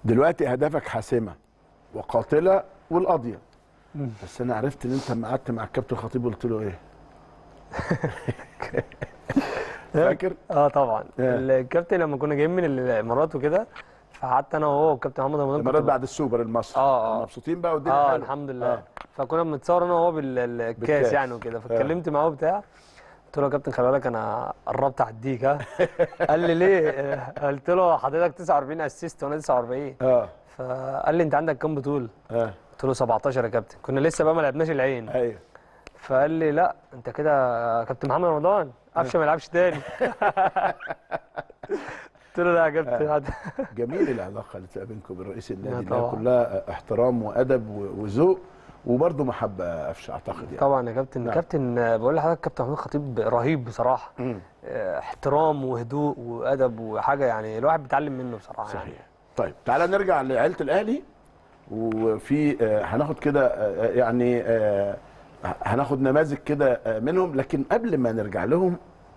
دلوقتي اهدافك حاسمه وقاتله والقاضيه بس انا عرفت ان انت لما قعدت مع الكابتن خطيب قلت له ايه فاكر اه طبعا آه. الكابتن لما كنا جايين من الامارات وكده فقعدت انا وهو والكابتن محمد رمضان الامارات كنت- بعد السوبر المصري آه، آه. مبسوطين بقى والدنيا اه حلوة. الحمد لله آه. آه. فكنا بنتصور انا وهو بالكاس بالكاس. يعني وكده فاتكلمت معاه وبتاع قلت له يا كابتن خلي بالك انا قربت اعديك ها قال لي ليه آه، قلت له حضرتك 49 اسيست وانا 49 اه فقال لي انت عندك كام بطوله اه قلت له 17 يا كابتن كنا لسه بقى ما لعبناش العين ايوه فقال لي لا انت كده يا كابتن محمد رمضان قفشه ما يلعبش تاني قلت له لا يا كابتن جميل العلاقه اللي تبقى بينكم وبين رئيس النادي يا اللي هي طبعا. كلها احترام وادب و- وذوق وبرضه محبه قفش اعتقد يعني طبعا يا كابتن نعم. كابتن آه، بقول لحضرتك كابتن محمود خطيب رهيب بصراحه مم. آه، احترام وهدوء وادب وحاجه يعني الواحد بيتعلم منه بصراحه يعني صحيح طيب تعالى نرجع لعيله الاهلي وفي آه، هناخد كده آه، يعني آه، هناخد نماذج كده آه، منهم لكن قبل ما نرجع لهم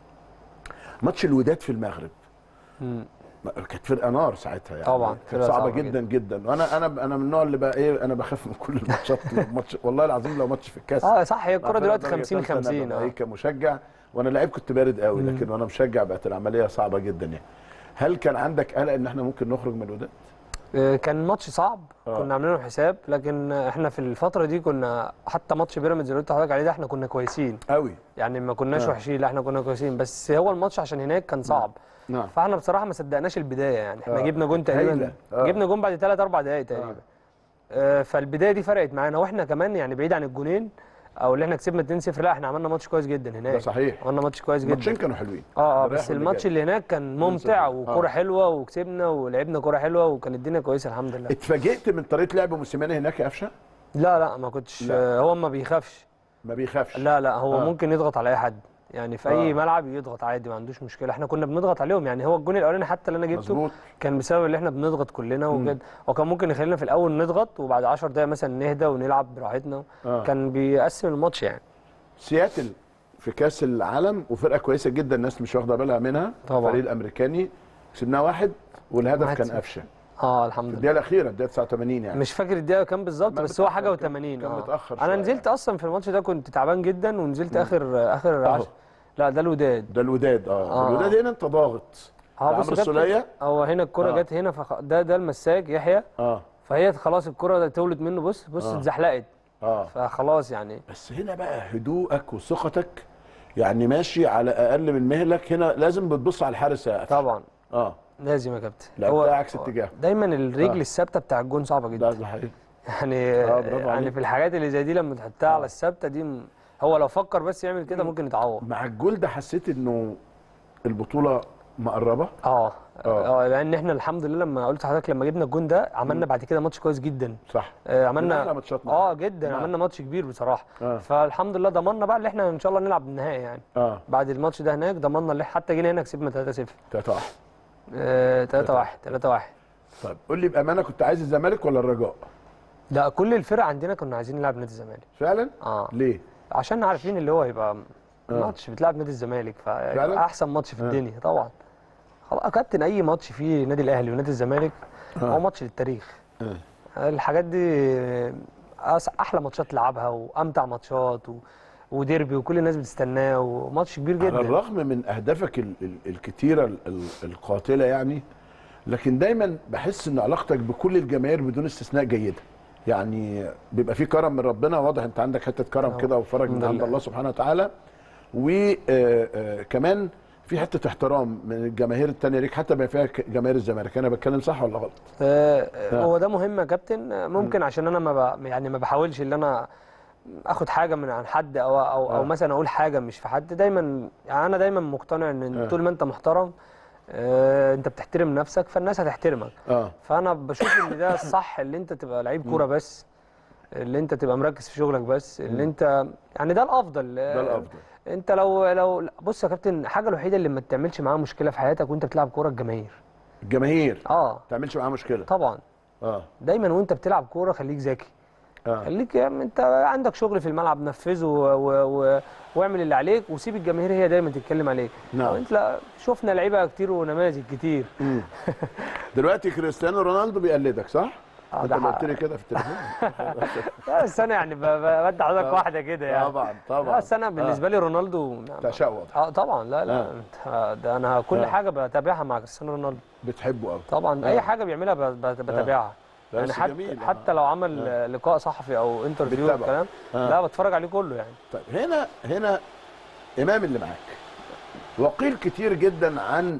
ماتش الوداد في المغرب مم. كانت فرقه نار ساعتها يعني طبعاً، كانت فرقة صعبه, صعبة جدا جدا وانا انا انا من النوع اللي بقى ايه انا بخاف من كل الماتشات لو ماتش والله العظيم لو ماتش في الكاس اه صح هي الكوره عارف دلوقتي أنا درجة 50 تالتة 50 أنا ببقى اه ايه كمشجع وانا لعيب كنت بارد قوي مم. لكن وانا مشجع بقت العمليه صعبه جدا يعني هل كان عندك قلق ان احنا ممكن نخرج من الوداد؟ آه، كان ماتش صعب آه. كنا عاملين له حساب لكن احنا في الفتره دي كنا حتى ماتش بيراميدز اللي قلت لحضرتك عليه ده احنا كنا كويسين قوي يعني ما كناش آه. وحشين لا احنا كنا كويسين بس هو الماتش عشان هناك كان صعب نعم فاحنا بصراحه ما صدقناش البدايه يعني احنا آه، جبنا جون كانت هايلة. تقريبا آه. جبنا جون بعد 3 4 دقائق تقريبا آه، فالبدايه دي فرقت معانا واحنا كمان يعني بعيد عن الجونين او اللي احنا كسبنا 2-0 لا احنا عملنا ماتش كويس جدا هناك ده صحيح عملنا ماتش كويس الماتشين جدا كانوا حلوين اه اه الرايح بس واللي الماتش جاي. اللي هناك كان ممتع 2-0. وكوره آه. حلوه وكسبنا ولعبنا كوره حلوه وكانت الدنيا كويسه الحمد لله اتفاجئت من طريقه لعب موسيماني هناك يا قفشه؟ لا لا ما كنتش لا. آه، هو ما بيخافش ما بيخافش لا لا هو آه. ممكن يضغط على اي حد يعني في اي آه. ملعب يضغط عادي ما عندوش مشكله احنا كنا بنضغط عليهم يعني هو الجون الاولاني حتى اللي انا جبته مظبوط كان بسبب اللي احنا بنضغط كلنا وكده هو كان ممكن يخلينا في الاول نضغط وبعد 10 دقايق مثلا نهدى ونلعب براحتنا آه. كان بيقسم الماتش يعني سياتل في كاس العالم وفرقه كويسه جدا الناس مش واخده بالها منها طبعاً. الفريق الامريكاني كسبناها واحد والهدف واحد كان صفر. قفشه اه الحمد في لله الدقيقه الاخيره الدقيقه 89 يعني مش فاكر الدقيقه كام بالظبط ما بس هو متأخر، حاجه كان- و80 كان متأخر انا شوية نزلت يعني. اصلا في الماتش ده كنت تعبان جدا ونزلت اخر اخر أهو. عشر لا ده الوداد ده الوداد اه, آه. الوداد هنا انت ضاغط اه ده بص عمرو يا كابتن، السوليه هو هنا الكره آه. جت هنا فخ... ده ده المساك يحيى اه فهي خلاص الكره تولد منه بص بص آه. اتزحلقت اه فخلاص يعني بس هنا بقى هدوءك وثقتك يعني ماشي على اقل من مهلك هنا لازم بتبص على الحارس يا قفشه طبعا اه لازم يا كابتن لعبتها عكس اتجاه دايما الرجل آه. الثابته بتاع الجون صعبه ده جدا ده حقيقي يعني آه، برافو يعني عليك. في الحاجات اللي زي دي لما تحطها على الثابته دي م- هو لو فكر بس يعمل كده ممكن يتعوض مع الجول ده حسيت انه البطوله مقربه اه آه. اه لان احنا الحمد لله لما قلت لحضرتك لما جبنا الجون ده عملنا بعد كده ماتش كويس جدا صح آه من عملنا أحلى ماتشاتنا. اه جدا نعم. عملنا ماتش كبير بصراحه آه. فالحمد لله ضمننا بقى اللي احنا ان شاء الله نلعب النهائي يعني اه بعد الماتش ده هناك ضمننا اللي حتى جينا هنا كسبنا 3-0 3 1 آه 3-1 3-1 طيب قول لي بامانه كنت عايز الزمالك ولا الرجاء لا كل الفرق عندنا كنا عايزين نلعب نادي الزمالك فعلا اه ليه عشان عارفين اللي هو هيبقى ماتش بتلعب نادي الزمالك فعلا؟ فيبقى احسن ماتش في آه. الدنيا طبعا خلاص يا كابتن اي ماتش فيه نادي الاهلي ونادي الزمالك هو ماتش للتاريخ آه. الحاجات دي أس- احلى ماتشات تلعبها وامتع ماتشات و... وديربي وكل الناس بتستناه وماتش كبير على جدا الرغم من اهدافك ال ال الكتيره ال ال القاتله يعني لكن دايما بحس ان علاقتك بكل الجماهير بدون استثناء جيده يعني بيبقى في كرم من ربنا واضح انت عندك حته كرم آه. كده وفرج من الحمد عند لله. الله سبحانه وتعالى وكمان في حته احترام من الجماهير التانية ليك حتى ما فيها ك- جماهير الزمالك انا بتكلم صح ولا غلط آه، هو ده مهم يا كابتن آه، ممكن عشان انا ما ب... يعني ما بحاولش ان انا اخد حاجه من عن حد او او, آه. أو مثلا اقول حاجه مش في حد دايما يعني انا دايما مقتنع ان آه. طول ما انت محترم آه، انت بتحترم نفسك فالناس هتحترمك اه فانا بشوف ان ده الصح اللي انت تبقى لعيب كوره بس اللي انت تبقى مركز في شغلك بس اللي انت يعني ده الافضل ده الافضل انت لو لو بص يا كابتن الحاجه الوحيده اللي ما تعملش معاها مشكله في حياتك وانت بتلعب كوره الجماهير الجماهير اه ما تعملش معاها مشكله طبعا اه دايما وانت بتلعب كوره خليك ذكي آه. خليك يا عم انت عندك شغل في الملعب نفذه و... و... و... واعمل اللي عليك وسيب الجماهير هي دايما تتكلم عليك نعم. انت لا شفنا لعيبه كتير ونماذج كتير دلوقتي كريستيانو رونالدو بيقلدك صح؟ آه، انت ده اللي حق. قلت لي كده في التليفون لا بس انا يعني ب- ب- بدي حضرتك واحده كده يعني طبعا لا طبعا بس انا بالنسبه لي رونالدو تعشقه واضح اه طبعا لا لا آه. انت- ده انا كل آه. حاجه بتابعها مع كريستيانو رونالدو بتحبه قوي طبعا آه. اي حاجه بيعملها ب- ب- بتابعها لا، يعني بس حتى جميل. آه. حتى لو عمل آه. لقاء صحفي او انترفيو بتتابعه. الكلام آه. لا بتفرج عليه كله يعني طيب هنا هنا امام اللي معاك وقيل كتير جدا عن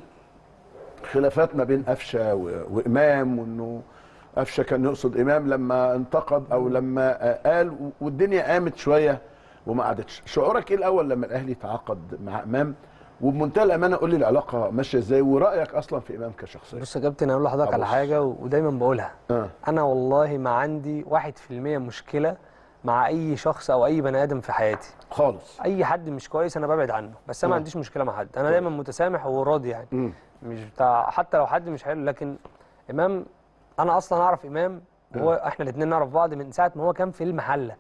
خلافات ما بين قفشه و- وامام وانه قفشه كان يقصد امام لما انتقد او لما آه، قال و- والدنيا قامت شويه وما قعدتش شعورك ايه الاول لما الاهلي تعاقد مع امام وبمنتهى الامانه قول لي العلاقه ماشيه ازاي ورايك اصلا في امام كشخصيه بص يا كابتن اقول لحضرتك على أبص. حاجه و- ودايما بقولها اه انا والله ما عندي 1% مشكله مع اي شخص او اي بني ادم في حياتي خالص اي حد مش كويس انا ببعد عنه بس انا ما آه. عنديش مشكله مع حد انا دايما متسامح وراضي يعني امم مش بتاع حتى لو حد مش حلو لكن امام انا اصلا اعرف امام وهو احنا الاثنين نعرف بعض من ساعه ما هو كان في المحله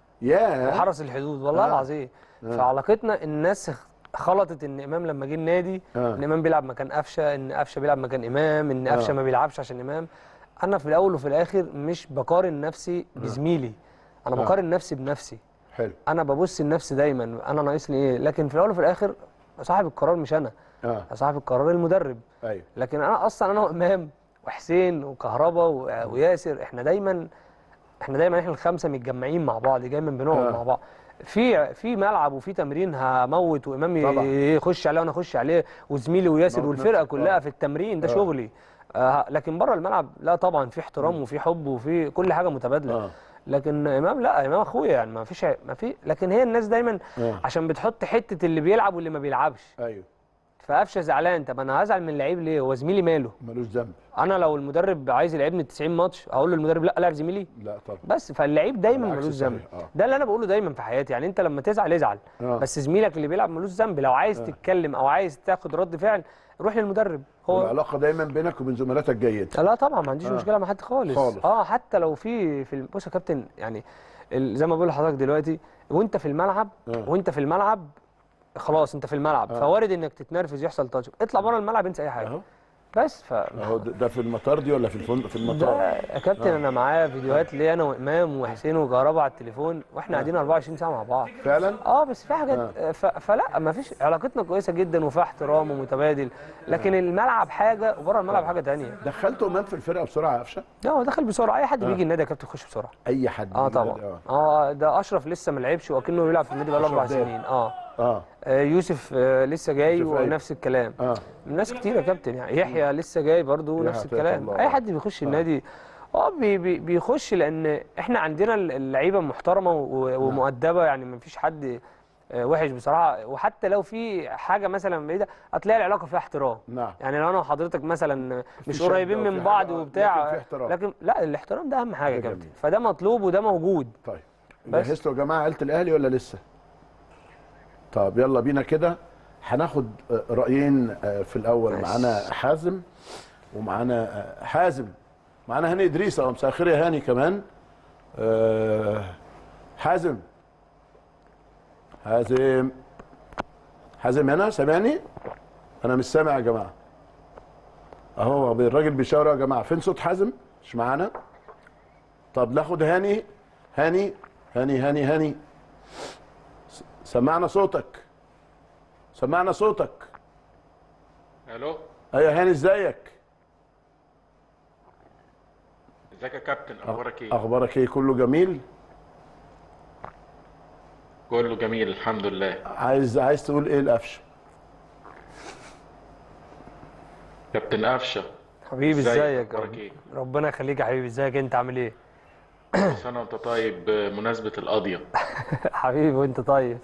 يا وحرس الحدود والله آه. العظيم آه. فعلاقتنا الناس خلطت ان امام لما جه النادي آه. ان امام بيلعب مكان قفشه ان قفشه بيلعب مكان امام ان آه. قفشه ما بيلعبش عشان امام انا في الاول وفي الاخر مش بقارن نفسي بزميلي انا آه. بقارن نفسي بنفسي حلو انا ببص لنفسي دايما انا ناقصني ايه لكن في الاول وفي الاخر صاحب القرار مش انا اه صاحب القرار المدرب ايوه لكن انا اصلا انا وامام وحسين وكهربا و- وياسر احنا دايما احنا دايما احنا الخمسه متجمعين مع بعض دايما بنقعد آه. مع بعض في في ملعب وفي تمرين هموت وامام ي- طبعا. يخش عليه وانا اخش عليه وزميلي وياسر موت والفرقه نفسك. كلها آه. في التمرين ده آه. شغلي آه لكن بره الملعب لا طبعا في احترام وفي حب وفي كل حاجه متبادله اه لكن امام لا امام اخويا يعني ما فيش ما في لكن هي الناس دايما آه. عشان بتحط حته اللي بيلعب واللي ما بيلعبش ايوه فقفشه زعلان طب انا هزعل من اللعيب ليه هو زميلي ماله ملوش ذنب انا لو المدرب عايز يلعبني 90 ماتش هقول للمدرب لا العب زميلي لا طبعا بس فاللعيب دايما بالعكس ملوش ذنب صحيح، آه. ده اللي انا بقوله دايما في حياتي يعني انت لما تزعل ازعل آه. بس زميلك اللي بيلعب ملوش ذنب لو عايز آه. تتكلم او عايز تاخد رد فعل روح للمدرب هو والعلاقه دايما بينك وبين زملاتك جيده لا طبعا ما عنديش آه. مشكله مع حد خالص. خالص. اه حتى لو في في الم- بص يا كابتن يعني ال- زي ما بقول لحضرتك دلوقتي وانت في الملعب آه. وانت في الملعب خلاص انت في الملعب آه. فوارد انك تتنرفز يحصل تاتش اطلع بره الملعب انسى اي حاجه اهو بس ف اهو ده ده في المطار دي ولا في الفندق في ده المطار يا كابتن انا معايا فيديوهات ليا انا وامام وحسين وكهربا على التليفون واحنا قاعدين 24 ساعه مع بعض فعلا اه بس في حاجات ف... فلا ما فيش علاقتنا كويسه جدا وفيها احترام ومتبادل لكن الملعب حاجه وبره الملعب حاجه تانية دخلت امام في الفرقه بسرعه يا قفشه لا هو دخل بسرعه اي حد بيجي النادي يا كابتن يخش بسرعه اي حد اه بيجي طبعا النادي، اه ده اشرف لسه ما لعبش وكانه بيلعب في النادي بقاله أشرف اربع داير. سنين اه اه آه، يوسف آه، لسه جاي يوسف أيوب. ونفس الكلام اه ناس كتير يا كابتن يعني يحيى لسه جاي برضو يحيى نفس عطية الكلام الله. اي حد بيخش النادي اه بي بي بيخش لان احنا عندنا اللعيبه محترمه و- ومؤدبه يعني ما فيش حد آه، وحش بصراحه وحتى لو في حاجه مثلا بعيده هتلاقي العلاقه فيها احترام نعم يعني لو انا وحضرتك مثلا مش شدة قريبين وفي من حاجة، بعض آه، وبتاع لكن في احترام. لكن لا الاحترام ده اهم حاجه يا ده كابتن جميل. فده مطلوب وده موجود طيب بس. جهزتوا يا جماعه عيله الاهلي ولا لسه طب يلا بينا كده هناخد آه، رايين آه، في الاول ماشي. معانا حازم ومعانا آه، حازم معانا هاني ادريس اه مساء الخير يا هاني كمان آه، حازم حازم حازم هنا سامعني انا مش سامع يا جماعه اهو الراجل بيشاور يا جماعه فين صوت حازم مش معانا طب ناخد هاني هاني هاني هاني هاني س- سمعنا صوتك سمعنا صوتك الو ايوه هاني ازيك ازيك يا كابتن اخبارك ايه اخبارك ايه كله جميل كله جميل الحمد لله عايز عايز تقول ايه القفشه كابتن قفشه حبيبي ازيك؟ ازيك اخبارك ايه ربنا يخليك يا حبيبي ازيك انت عامل ايه كل سنه وانت طيب بمناسبه القضيه حبيبي وانت طيب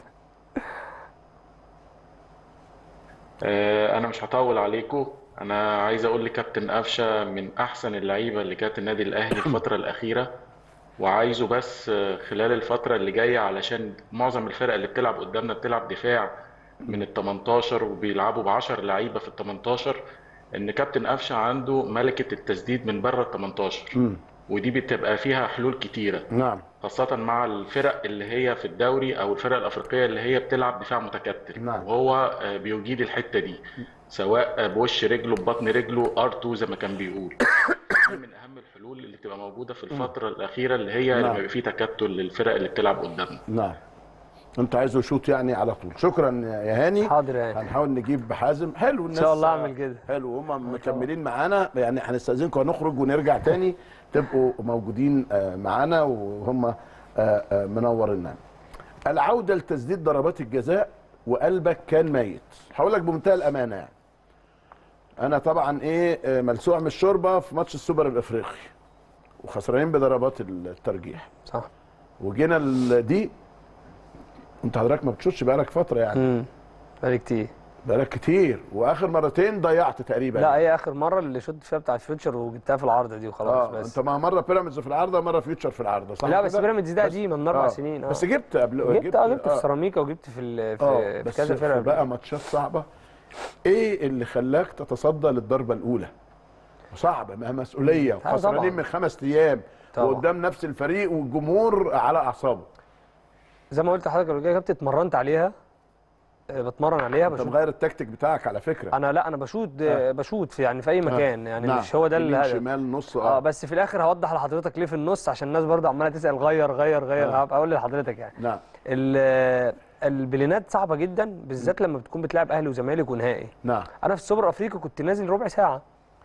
آه، انا مش هطول عليكم انا عايز اقول لكابتن قفشه من احسن اللعيبه اللي جت النادي الاهلي الفتره الاخيره وعايزه بس آه، خلال الفتره اللي جايه علشان معظم الفرق اللي بتلعب قدامنا بتلعب دفاع من ال 18 وبيلعبوا ب 10 لعيبه في ال 18 ان كابتن قفشه عنده ملكه التسديد من بره ال 18 امم ودي بتبقى فيها حلول كتيره نعم خاصة مع الفرق اللي هي في الدوري أو الفرق الأفريقية اللي هي بتلعب دفاع متكتل نعم. وهو آه، بيجيد الحتة دي سواء آه، بوش رجله ببطن رجله ار2 زي ما كان بيقول دي من أهم الحلول اللي بتبقى موجودة في الفترة الأخيرة اللي هي نعم. لما بيبقى فيه تكتل للفرق اللي بتلعب قدامنا نعم انت عايزه يشوط يعني على طول شكرا يا هاني حاضر يعني هنحاول نجيب حازم حلو الناس شاء الله أعمل كده. حلو هم مكملين معانا يعني هنستاذنكم هنخرج ونرجع تاني تبقوا موجودين آه، معانا وهم آه، آه، منورينا العوده لتسديد ضربات الجزاء وقلبك كان ميت هقول لك بمنتهى الامانه يعني انا طبعا ايه آه، ملسوع من الشوربه في ماتش السوبر الافريقي وخسرانين بضربات الترجيح صح وجينا ال- دي انت حضرتك ما بتشوتش بقالك فتره يعني امم بقالي كتير بقالك كتير واخر مرتين ضيعت تقريبا لا هي اخر مره اللي شفت فيها بتاعت فيوتشر وجبتها في العارضه دي وخلاص اه بس انت مع مره بيراميدز في العارضه مره فيوتشر في العارضه صح لا بس كده؟ بيراميدز ده بس- قديمه من اربع آه. سنين اه بس جبت قبل جبت اه جبت في آه. سيراميكا وجبت في ال- اه في, في بس كذا فرقه بقى ماتشات صعبه ايه اللي خلاك تتصدى للضربه الاولى صعبه ما مسؤوليه طبعاً. وخسرانين من خمس ايام طبعاً. وقدام نفس الفريق والجمهور على اعصابه زي ما قلت لحضرتك قبل كده كابتن اتمرنت عليها آه، بتمرن عليها انت بشوط مغير التكتيك بتاعك على فكره انا لا انا بشوط آه. بشوط في يعني في اي مكان يعني نعم. مش هو ده يمين الهدف شمال نص اه بس في الاخر هوضح لحضرتك ليه في النص عشان الناس برضه عماله تسال غير غير غير آه. آه. اقول لحضرتك يعني نعم ال- البلينات صعبه جدا بالذات لما بتكون بتلعب اهلي وزمالك ونهائي نعم انا في السوبر الافريقي كنت نازل ربع ساعه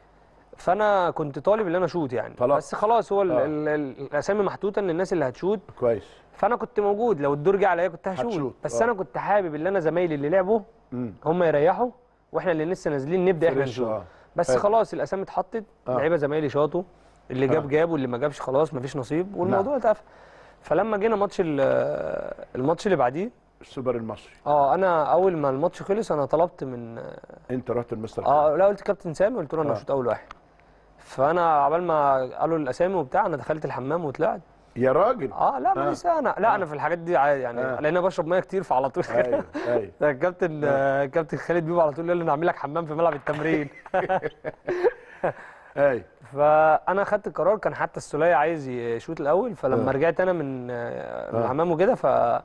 فانا كنت طالب ان انا اشوط يعني خلاص. بس خلاص هو ال- آه. ال- ال- الاسامي محطوطه ان الناس اللي هتشوط كويس فانا كنت موجود لو الدور جه عليا كنت هشوط هتشوط، بس آه. انا كنت حابب ان انا زمايلي اللي لعبوا مم. هم يريحوا واحنا اللي لسه نازلين نبدا احنا فريش، نشوط آه. بس حلو. خلاص الاسامي اتحطت آه. لعيبه زمايلي شاطوا اللي جاب آه. جاب واللي ما جابش خلاص مفيش نصيب والموضوع اتقفل فلما جينا ماتش ال- الماتش اللي بعديه السوبر المصري اه انا اول ما الماتش خلص انا طلبت من انت رحت المستر اه لا قلت كابتن سامي قلت له انا آه. هشوط اول واحد فانا عبال ما قالوا الاسامي وبتاع انا دخلت الحمام وطلعت يا راجل اه لا آه. ماليش انا لا انا في الحاجات دي عادي يعني آه. لان انا بشرب ميه كتير فعلى طول ايوه ايوه ده الكابتن آه. كابتن خالد بيبو على طول يقول لي انا اعمل لك حمام في ملعب التمرين ايوه فانا خدت القرار كان حتى السوليه عايز يشوط الاول فلما آه. رجعت انا من آه، من آه. الحمام وكده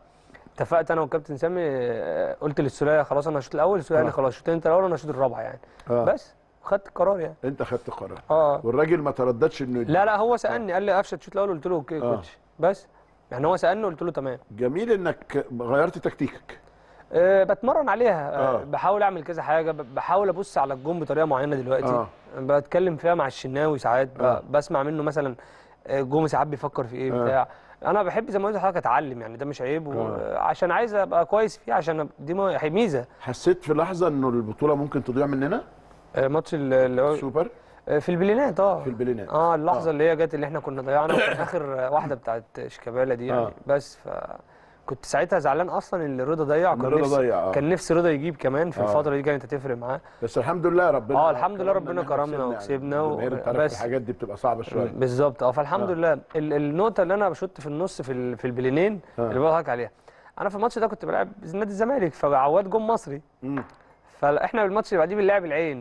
فاتفقت انا والكابتن سامي آه، قلت للسوليه خلاص انا هشوط الاول السوليه قال لي آه. خلاص شوط انت الاول وانا هشوط الرابعه يعني آه. بس خدت القرار يعني انت خدت قرار اه والراجل ما ترددش انه لا لا هو سالني قال لي قفشه تشوط الاول قلت له اوكي يا آه. كوتش بس يعني هو سالني قلت له تمام جميل انك غيرت تكتيكك أه بتمرن عليها آه. أه بحاول اعمل كذا حاجه ب- بحاول ابص على الجون بطريقه معينه دلوقتي آه. بتكلم فيها مع الشناوي ساعات ب- آه. بسمع منه مثلا آه، جون ساعات بيفكر في ايه آه. بتاع انا بحب زي ما قلت لحضرتك اتعلم يعني ده مش عيب و... آه. عشان عايز ابقى كويس فيه عشان دي م- ميزه حسيت في لحظه انه البطوله ممكن تضيع مننا آه، ماتش ال- اللي هو سوبر آه، في البلينات اه في البلينات اه اللحظه آه. اللي هي جت اللي احنا كنا ضيعنا وكان اخر واحده بتاعت شيكابالا دي يعني آه. بس ف كنت ساعتها زعلان اصلا ان رضا ضيع إن كان رضا نفسي ضيع، آه. كان نفسي رضا يجيب كمان في آه. الفتره دي كانت هتفرق معاه بس الحمد لله ربنا آه، الحمد لله كرمنا ربنا إن إحنا كرمنا كسبنا وكسبنا و- الجماهير انت عارف بس. الحاجات دي بتبقى صعبه شويه بالظبط اه فالحمد آه. لله ال- النقطه اللي انا بشوط في النص في ال- في البلينين آه. اللي بضحك عليها انا في الماتش ده كنت بلعب نادي الزمالك فعواد جون مصري مم. فاحنا الماتش اللي بعديه بنلعب العين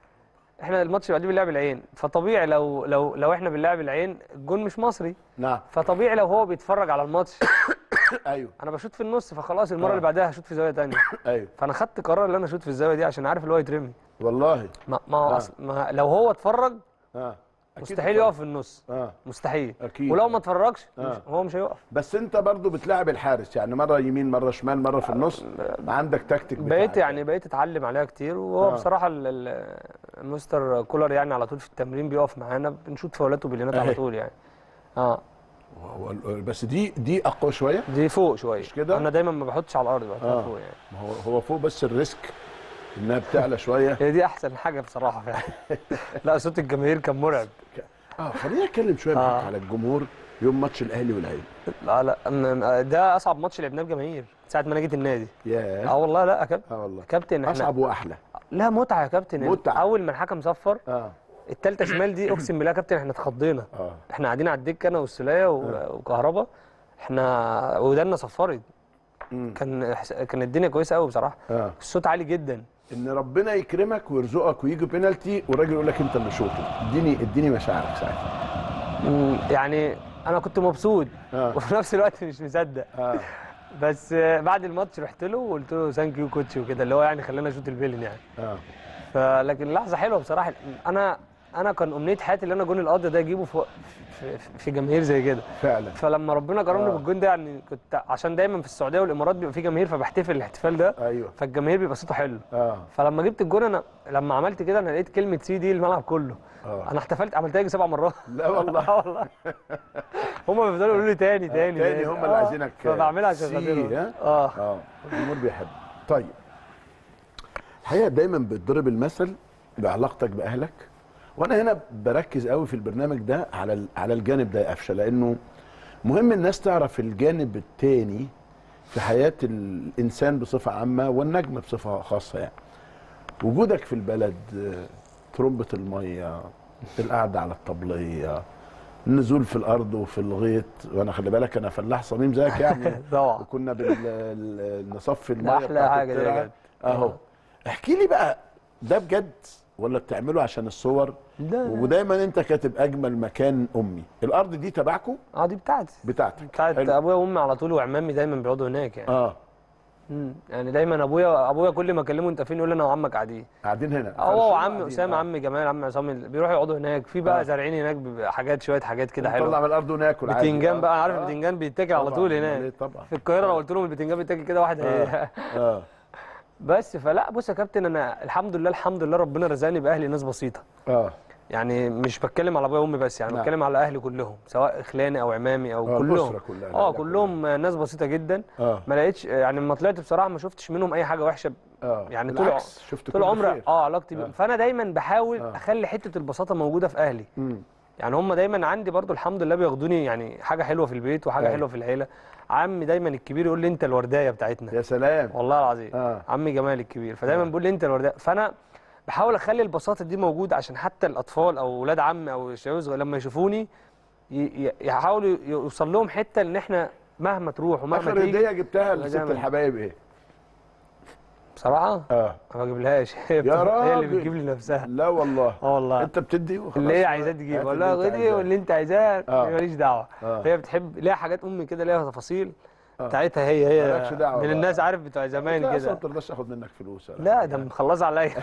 احنا الماتش اللي بعديه بنلعب العين فطبيعي لو لو لو احنا بنلعب العين الجون مش مصري نعم فطبيعي لو هو بيتفرج على الماتش ايوه انا بشوط في النص فخلاص المره آه. اللي بعدها هشوط في زاويه ثانيه ايوه فانا خدت قرار ان انا اشوط في الزاويه دي عشان عارف اللي هو يترمي والله ما ما هو آه. أصل ما لو هو اتفرج اه أكيد مستحيل طبعاً. يقف في النص اه مستحيل أكيد. ولو ما اتفرجش آه. مش هو مش هيقف بس انت برضو بتلاعب الحارس يعني مره يمين مره شمال مره في النص عندك تكتيك بقيت بتاعك. يعني بقيت اتعلم عليها كتير وهو آه. بصراحه ال- ال- المستر كولر يعني على طول في التمرين بيقف معانا بنشوط فاولات وبلينات على أهي. طول يعني اه هو- بس دي دي اقوى شويه دي فوق شويه مش كده؟ انا دايما ما بحطش على الارض بحطها آه. فوق يعني ما هو هو فوق بس الريسك انها بتعلى شويه هي دي احسن حاجه بصراحه فعلا لا صوت الجماهير كان مرعب اه خلينا نتكلم شويه آه. معاك على الجمهور يوم ماتش الاهلي والعين لا لا أم- ده اصعب ماتش لعبناه بجماهير ساعه ما انا جيت النادي اه ياه والله لا يا كابتن اه والله كابتن احنا اصعب واحلى لا متعه يا كابتن متعة. اول ما الحكم صفر اه التالتة شمال دي اقسم بالله يا كابتن احنا اتخضينا اه احنا قاعدين على الدكه انا والسوليه و- وكهربا احنا ودانا صفرت مم. كان إحس- كان الدنيا كويسه قوي بصراحه اه الصوت عالي جدا ان ربنا يكرمك ويرزقك ويجي بينالتي والراجل يقول لك انت اللي شوطه اديني اديني مشاعرك ساعتها مم، يعني انا كنت مبسوط آه. وفي نفس الوقت مش مصدق اه بس آه، بعد الماتش رحت له وقلت له ثانك يو كوتش وكده اللي هو يعني خلاني اشوط البيلن يعني اه فلكن لحظه حلوه بصراحه انا انا كان امنيه حياتي اللي انا جون القاضي ده اجيبه في في, في جماهير زي كده فعلا فلما ربنا كرمني آه. بالجون ده يعني كنت عشان دايما في السعوديه والامارات بيبقى في جماهير فبحتفل الاحتفال ده ايوه فالجماهير بيبقى صوته حلو اه فلما جبت الجون انا لما عملت كده انا لقيت كلمه سي دي الملعب كله اه انا احتفلت عملتها يجي سبع مرات لا والله اه والله هم بيفضلوا يقولوا لي تاني تاني تاني هم اللي آه، عايزينك فبعملها عشان سي، خاطرهم ها؟ اه اه الجمهور بيحب طيب الحقيقه دايما بيتضرب المثل بعلاقتك باهلك وانا هنا بركز قوي في البرنامج ده على ال- على الجانب ده يا قفشه لانه مهم الناس تعرف الجانب التاني في حياه الانسان بصفه عامه والنجم بصفه خاصه يعني وجودك في البلد آه، ترمبه الميه القعده على الطبليه النزول في الارض وفي الغيط وانا خلي بالك انا فلاح صميم زيك يعني طبعا وكنا بال- ال- نصفي الميه ده احلى بتاعت حاجه دي الترعة. بجد اهو احكي لي بقى ده بجد ولا بتعمله عشان الصور ده ودايما انت كاتب اجمل مكان امي الارض دي تبعكم اه دي بتاعتي بتاعتك بتاعت حلو. ابويا وامي على طول وعمامي دايما بيقعدوا هناك يعني اه مم. يعني دايما ابويا ابويا كل ما اكلمه انت فين يقول لي انا وعمك قاعدين قاعدين هنا هو فرشين وعم قاعدين. اسامه آه. عم جمال عم عصام بيروحوا يقعدوا هناك في بقى آه. زارعين هناك بيبقى حاجات شويه حاجات كده نطلع حلوه من الارض وناكل عادي. بتنجان آه. بقى عارف آه. البتنجان بيتاكل على طبعاً، طول أمال هناك إيه؟ طبعا في القاهره لو قلت لهم البتنجان بيتاكل كده واحد هي- اه بس فلا بص يا كابتن انا الحمد لله الحمد لله ربنا رزقني باهلي ناس بسيطه اه يعني مش بتكلم على ابويا وامي بس يعني نعم. بتكلم على اهلي كلهم سواء خلاني او عمامي او آه، كلهم الأسرة كلها، اه العيلة كلهم ناس بسيطه جدا اه ما لقيتش يعني لما طلعت بصراحه ما شفتش منهم اي حاجه وحشه اه يعني طول بالعكس، شفت طول كل عمري خير. اه علاقتي بيهم آه. فانا دايما بحاول آه. اخلي حته البساطه موجوده في اهلي مم. يعني هم دايما عندي برضو الحمد لله بياخدوني يعني حاجه حلوه في البيت وحاجه أيوة. حلوه في العيله عمي دايما الكبير يقول لي انت الوردايه بتاعتنا يا سلام والله العظيم اه عمي جمال الكبير فدايما آه. بيقول لي انت الورداء فانا بحاول اخلي البساطه دي موجوده عشان حتى الاطفال او اولاد عمي او الشباب الصغير لما يشوفوني ي- ي- يحاولوا يوصل لهم حته ان احنا مهما تروح ومهما اخر تيجي هديه جبتها لست دايماً. الحبايب ايه؟ بصراحه اه ما بجيبلهاش هي يا بتبقى- هي اللي راجل. بتجيب لي نفسها لا والله اه والله انت بتدي وخلاص اللي هي عايزاه تجيب هات اقول اللي لها انت خدي عايزاه. واللي انت عايزاه آه. ماليش دعوه آه. هي بتحب ليها حاجات امي كده ليها تفاصيل آه. بتاعتها هي هي مالكش دعوة من بقى. الناس عارف بتوع زمان لا أصلاً كده ما ترضاش اخد منك فلوس ولا لا حاجة. ده مخلصه عليا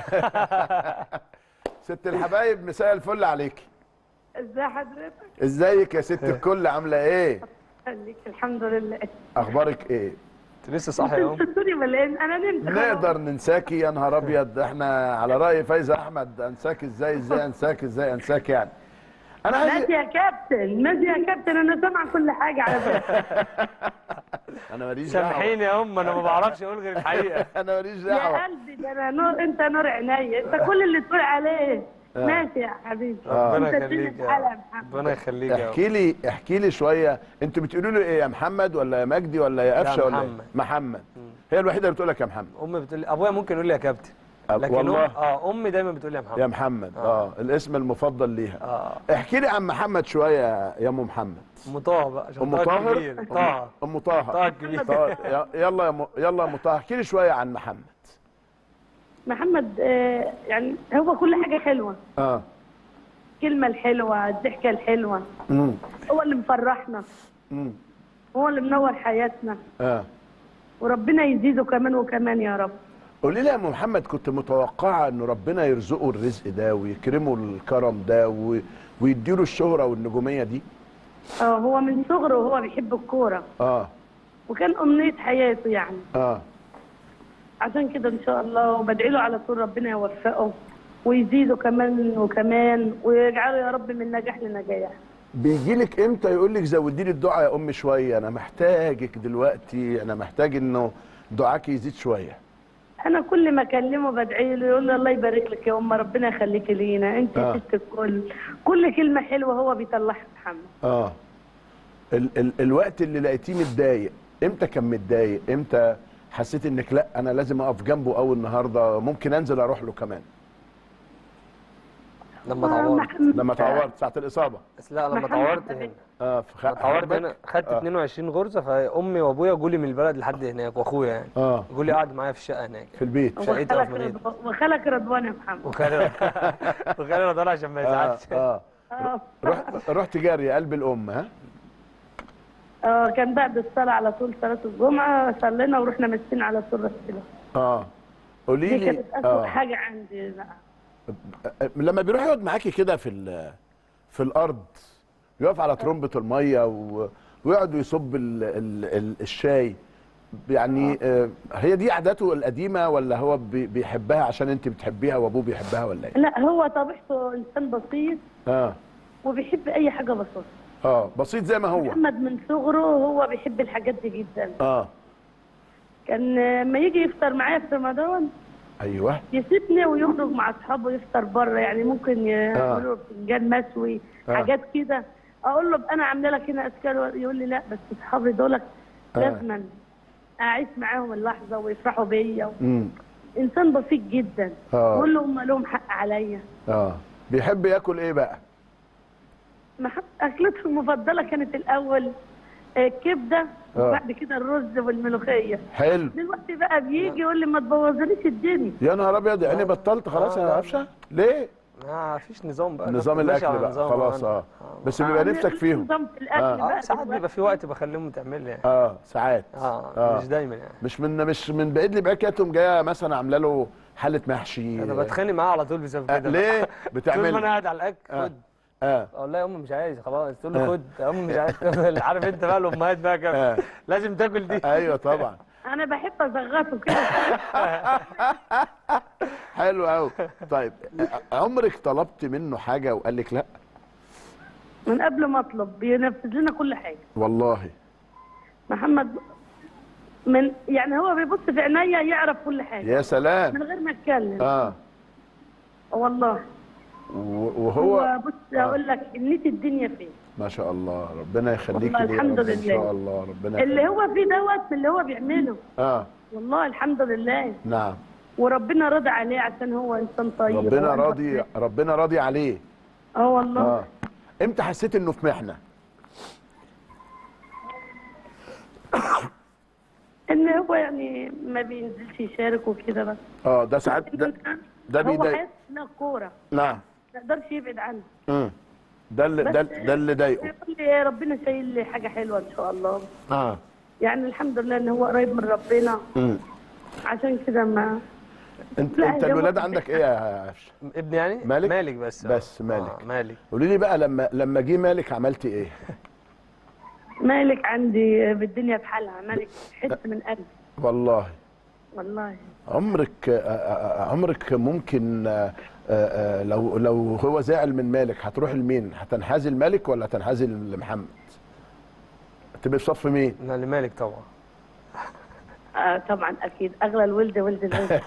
ست الحبايب مساء الفل عليكي ازي حضرتك؟ ازيك يا ست الكل عامله ايه خليك الحمد لله اخبارك ايه انت لسه صاحي يا ام تنسوني ولا ايه؟ انا نمت خلاص. نقدر ننساكي يا نهار ابيض احنا على راي فايزه احمد انساك ازاي ازاي انساك ازاي انساك يعني انا عايز ماشي يا كابتن ماشي يا كابتن انا سامعه كل حاجه على فكره انا ماليش دعوه سامحيني يا ام انا ما بعرفش اقول غير الحقيقه انا ماليش يا دعوه قلبي ده انا نور انت نور عينيا انت كل اللي تقول عليه آه. ماشي يا حبيبي آه. ربنا انت يخليك تيجي يا على رب. محمد ربنا يخليك يا ام احكي لي احكي لي شويه انتوا بتقولوا له ايه يا محمد ولا يا مجدي ولا يا لا، قفشه ولا إيه؟ محمد. محمد هي الوحيده اللي بتقول لك يا محمد امي بتقول لي ابويا ممكن يقول لي يا كابتن أب- لكن والله؟ أم... اه امي دايما بتقول لي يا محمد يا محمد اه, الاسم المفضل ليها اه احكي لي عن محمد شويه يا ام محمد ام طه بقى عشان ام طه طاهر كبير طه ام طه طه الكبير طه ي- يلا يا م... يلا يا ام طه احكي لي شويه عن محمد محمد آه يعني هو كل حاجه حلوه اه الكلمه الحلوه الضحكه الحلوه امم هو اللي مفرحنا امم هو اللي منور حياتنا اه وربنا يزيده كمان وكمان يا رب قولي لي يا ام محمد كنت متوقعه ان ربنا يرزقه الرزق ده ويكرمه الكرم ده و... ويديله الشهره والنجوميه دي اه هو من صغره وهو بيحب الكوره اه وكان امنيه حياته يعني اه عشان كده ان شاء الله وبدعي له على طول ربنا يوفقه ويزيده كمان وكمان ويجعله يا رب من نجاح لنجاح بيجي لك امتى يقول لك زودي لي الدعاء يا ام شويه انا محتاجك دلوقتي انا محتاج انه دعاك يزيد شويه انا كل ما اكلمه بدعي له يقول لي الله يبارك لك يا ام ربنا يخليك لينا انت آه. ست الكل كل كلمه حلوه هو بيطلعها محمد اه ال ال الوقت اللي لقيتيه متضايق امتى كان متضايق امتى حسيت انك لا انا لازم اقف جنبه قوي النهارده ممكن انزل اروح له كمان لما آه، اتعورت محمد- لما اتعورت ساعه الاصابه بس لا لما محمد اتعورت حبيبي. هنا اه فخ... اتعورت حربك؟ هنا خدت آه. 22 غرزه فامي وابويا جولي من البلد لحد هناك واخويا يعني اه جولي قعد معايا في الشقه هناك في البيت شقتي وخلق في مدينة. رضوان- وخلق رضوان يا محمد وخالد وخالد رضوان عشان ما اه يزعلش اه اه رحت رحت جاري قلب الام ها آه كان بعد الصلاه على طول صلاه الجمعه صلينا ورحنا ماسكين على طول رسلنا اه قولي دي لي كانت اسوء آه. حاجه عندي بقى لما بيروح يقعد معاكي كده في ال- في الارض يقف على ترمبه الميه و... ويقعد يصب ال... ال... ال... الشاي يعني آه هي دي عاداته القديمه ولا هو بي... بيحبها عشان انت بتحبيها وابوه بيحبها ولا ايه؟ لا هو طبيعته انسان بسيط اه وبيحب اي حاجه بسيطه اه بسيط زي ما هو محمد من صغره هو بيحب الحاجات دي جدا اه كان آه، لما يجي يفطر معايا في رمضان ايوه يسيبني ويخرج مع اصحابه يفطر بره يعني ممكن يعملوا له فنجان مشوي آه. حاجات كده اقول له انا عامله لك هنا اشكال يقول لي لا بس اصحابي دولك آه. لازما اعيش معاهم اللحظه ويفرحوا بيا امم انسان بسيط جدا آه. بقول له هم لهم حق عليا اه بيحب ياكل ايه بقى؟ محب اكلته المفضله كانت الاول آه، الكبده آه. وبعد كده الرز والملوخيه حلو دلوقتي بقى بيجي يقول لي ما تبوظليش الدنيا يا نهار ابيض يعني بطلت خلاص آه، يا لا. قفشه؟ ليه؟ ما فيش نظام بقى نظام كنت ماشي الاكل على بقى نظام خلاص أنا. اه بس بيبقى نفسك فيهم نظام في الاكل آه. بقى اه ساعات دلوقتي. بيبقى في وقت بكلمه تعمل لي يعني اه ساعات اه, آه. مش دايما يعني مش من مش من بعيد لبعيد كده تقوم جايه مثلا عامله له حله محشي انا بتخانق معاه على طول بسبب آه كده ليه؟ طول ما بتعمل انا قاعد على الاكل آه. خد اه اقول لها يا امي مش عايز خلاص تقول آه. له خد يا امي مش عايز عارف انت بقى الامهات بقى آه. كده لازم تاكل دي ايوه طبعا انا بحب ازغطه كده حلو قوي طيب عمرك طلبت منه حاجه وقال لك لا من قبل ما اطلب بينفذ لنا كل حاجه والله محمد من يعني هو بيبص في عينيا يعرف كل حاجه يا سلام من غير ما اتكلم اه والله و- هو وهو بص اقول لك نيت الدنيا فين ما شاء الله ربنا يخليك والله لي يا الحمد رب ان لله. شاء الله ربنا اللي يخليك. هو فيه دوت من اللي هو بيعمله اه والله الحمد لله نعم وربنا راضي عليه عشان هو انسان طيب ربنا وأنا راضي بحبه. ربنا راضي عليه اه والله اه امتى حسيت انه في محنه ان هو يعني ما بينزلش يشارك وكده بس اه ده ساعات ده ده هو بيضايق حاسس الكوره نعم ما يقدرش يبعد عنها امم ده اللي بس ده, ده اللي ضايقه يقول لي يا ربنا شايل لي حاجه حلوه ان شاء الله اه يعني الحمد لله ان هو قريب من ربنا امم عشان كده ما انت لا، انت هو- الولاد عندك ايه يا قفشه ابني يعني مالك؟ مالك بس آه. بس مالك. آه مالك قولي لي بقى لما لما جه مالك عملتي ايه مالك عندي بالدنيا بحالها مالك حس من قلبي والله والله عمرك آه، آه، عمرك ممكن آه، آه، آه، لو لو هو زعل من مالك هتروح لمين هتنحازل مالك ولا هتنحازل لمحمد تبقى في صف مين انا لمالك طبعا آه طبعا اكيد اغلى الولد ولد الولد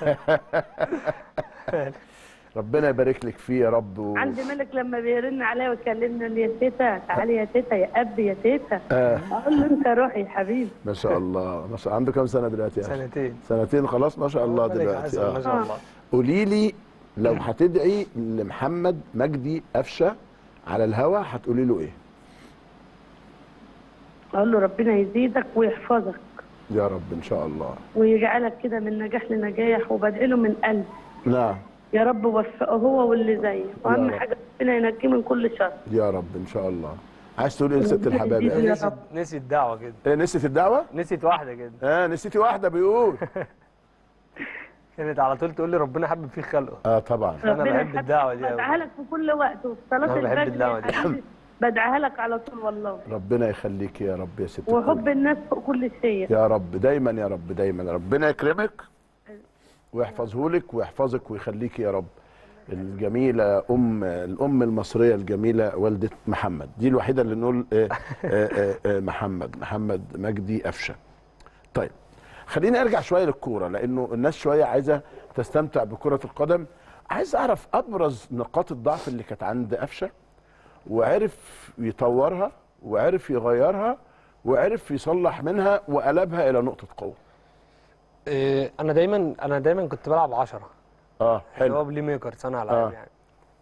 ربنا يبارك لك فيه يا رب و... عندي ملك لما بيرن عليا ويكلمني يقول لي يا تيتا تعالي يا تيتا يا اب يا تيتا آه. اقول له انت روحي يا حبيبي ما شاء الله ما شاء عنده كام سنه دلوقتي يا أخي؟ سنتين سنتين خلاص ما شاء الله مالك دلوقتي حسن ما اه شاء الله قولي لي لو هتدعي لمحمد مجدي قفشه على الهوا هتقولي له ايه اقول له ربنا يزيدك ويحفظك يا رب ان شاء الله ويجعلك كده من نجاح لنجاح وبدعي له من قلب نعم يا رب وفقه هو واللي زيه واهم رب. حاجه ربنا ينجيه من كل شر يا رب ان شاء الله عايز تقول ايه لست الحباب يديك يعني يا نسيت رب. نسيت الدعوه كده إيه نسيت الدعوه نسيت واحده كده اه نسيتي واحده بيقول كانت على طول تقول لي ربنا حبب فيك خلقه اه طبعا أنا ربنا بحب يحفظك. الدعوة دي أوي. بدعيها لك في كل وقت وفي صلاه أنا بحب الفجر الدعوة يا دي. حبيبي بدعيها لك على طول والله ربنا يخليك يا رب يا ست وحب الكل. الناس فوق كل شيء يا رب دايما يا رب دايما ربنا يكرمك ويحفظه لك ويحفظك ويخليك يا رب الجميلة أم الأم المصرية الجميلة والدة محمد دي الوحيدة اللي نقول آه، آه، آه، آه، محمد محمد مجدي أفشة طيب خليني أرجع شوية للكورة لأنه الناس شوية عايزة تستمتع بكرة القدم عايز أعرف أبرز نقاط الضعف اللي كانت عند أفشة وعرف يطورها وعرف يغيرها وعرف يصلح منها وقلبها إلى نقطة قوة إيه، انا دايما انا دايما كنت بلعب 10 اه اللي هو حلو بلاي ميكر صانع آه. العاب يعني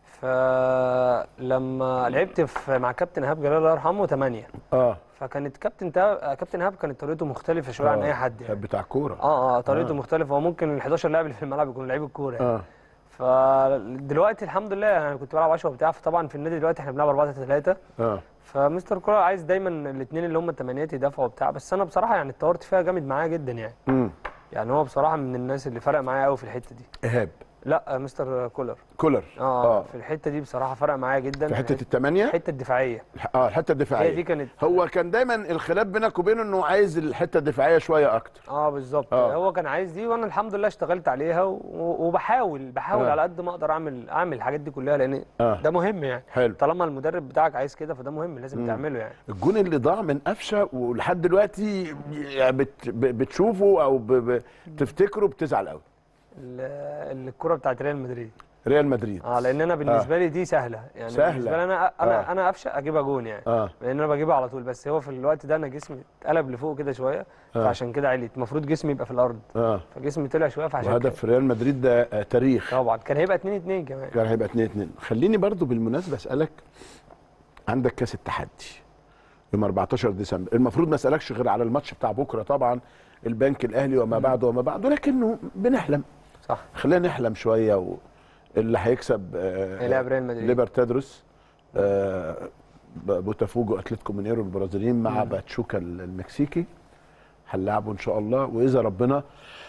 فلما لعبت في مع كابتن ايهاب جلال الله يرحمه 8 اه فكانت كابتن تا... كابتن ايهاب كانت طريقته مختلفه شويه عن آه، اي حد يعني بتاع كورة اه اه طريقته مختلفه هو ممكن ال 11 لاعب اللي في الملعب يكونوا لعيب الكوره يعني. اه فدلوقتي الحمد لله انا كنت بلعب 10 وبتاع فطبعا في النادي دلوقتي احنا بنلعب 4 3 اه فمستر كولر عايز دايما الاثنين اللي هم الثمانيات يدافعوا وبتاع بس انا بصراحه يعني اتطورت فيها جامد معاه جدا يعني امم يعني هو بصراحه من الناس اللي فرق معايا قوي في الحته دي ايهاب لا مستر كولر كولر اه, في الحته دي بصراحه فرق معايا جدا في حته الثمانيه الحته الدفاعيه اه الحته الدفاعيه هي دي كانت هو كان دايما الخلاف بينك وبينه انه عايز الحته الدفاعيه شويه اكتر اه بالظبط آه. هو كان عايز دي وانا الحمد لله اشتغلت عليها و- وبحاول بحاول آه. على قد ما اقدر اعمل اعمل الحاجات دي كلها لان آه. ده مهم يعني حلو طالما المدرب بتاعك عايز كده فده مهم لازم تعمله يعني الجون اللي ضاع من قفشه ولحد دلوقتي يعني بت ب- بتشوفه او ب- ب- بتفتكره بتزعل قوي ال- الكره بتاعت ريال مدريد ريال مدريد اه لان انا بالنسبه لي دي سهله يعني سهلة. بالنسبه لي انا انا آه. انا افشل اجيبها جون يعني اه لان انا بجيبها على طول بس هو في الوقت ده انا جسمي اتقلب لفوق كده شويه آه. فعشان كده عليت المفروض جسمي يبقى في الارض اه فجسمي طلع شويه فعشان وهدف كده في ريال مدريد ده آه، تاريخ طبعا كان هيبقى 2 2 كمان كان هيبقى 2 2 خليني برضو بالمناسبه اسالك عندك كاس التحدي يوم 14 ديسمبر المفروض ما اسالكش غير على الماتش بتاع بكره طبعا البنك الاهلي وما بعده وما بعده لكنه بنحلم صح خلينا نحلم شويه و... اللي هيكسب آه هيلاعب ريال مدريد. ليبرتادروس آه ب- بوتافوجو اتلتيكو مينيرو البرازيليين مع باتشوكا المكسيكي هنلعبه ان شاء الله واذا ربنا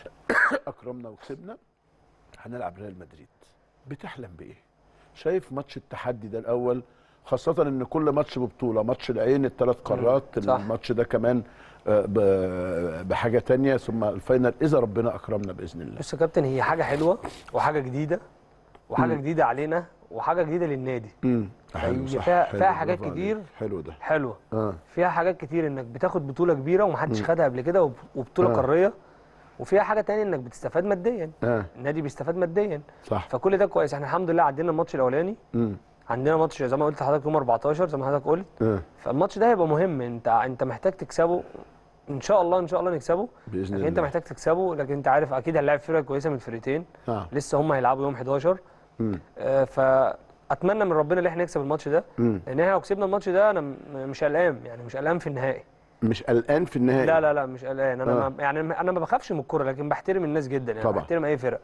اكرمنا وكسبنا هنلعب ريال مدريد بتحلم بايه شايف ماتش التحدي ده الاول خاصة ان كل ماتش ببطولة ماتش العين الثلاث قارات صح. الماتش ده كمان آه، ب- بحاجة تانية ثم الفاينل اذا ربنا اكرمنا باذن الله بص يا كابتن هي حاجه حلوه وحاجه جديده وحاجه جديده علينا وحاجه جديده للنادي امم هي فيها- حلو، فيها حاجات برافو كتير. عليك. حلو ده حلوه اه فيها حاجات كتير انك بتاخد بطوله كبيره ومحدش خدها قبل كده وب- وبطوله آه. قاريه وفيها حاجه تانية انك بتستفاد ماديا اه النادي بيستفاد ماديا صح فكل ده كويس احنا الحمد لله عدينا الماتش الاولاني امم عندنا ماتش زي ما قلت لحضرتك يوم 14 زي ما حضرتك قلت اه فالماتش ده هيبقى مهم انت انت محتاج تكسبه ان شاء الله ان شاء الله نكسبه باذن لكن انت الله محتاج تكسبه لكن انت عارف اكيد هنلاعب فرقه كويسه من الفرقتين اه لسه هم هيلعبوا يوم 11 امم آه، فاتمنى من ربنا ان احنا نكسب الماتش ده امم لان احنا لو كسبنا الماتش ده انا م- مش قلقان يعني مش قلقان في النهائي مش قلقان في النهائي لا لا لا مش قلقان انا آه. ما يعني انا ما بخافش من الكوره لكن بحترم الناس جدا يعني طبعا. بحترم اي فرقه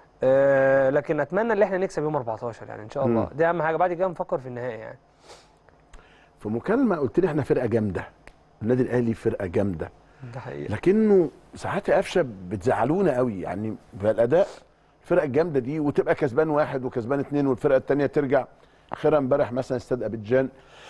آه لكن اتمنى ان احنا نكسب يوم 14 يعني ان شاء الله مم. دي اهم حاجه بعد كده نفكر في النهائي يعني في مكالمه قلت لي احنا فرقه جامده النادي الاهلي فرقه جامده ده حقيقي لكنه ساعات يا قفشه بتزعلونا قوي يعني في الاداء الفرقه الجامده دي وتبقى كسبان واحد وكسبان اثنين والفرقه الثانيه ترجع اخرها امبارح مثلا استاد ابيجان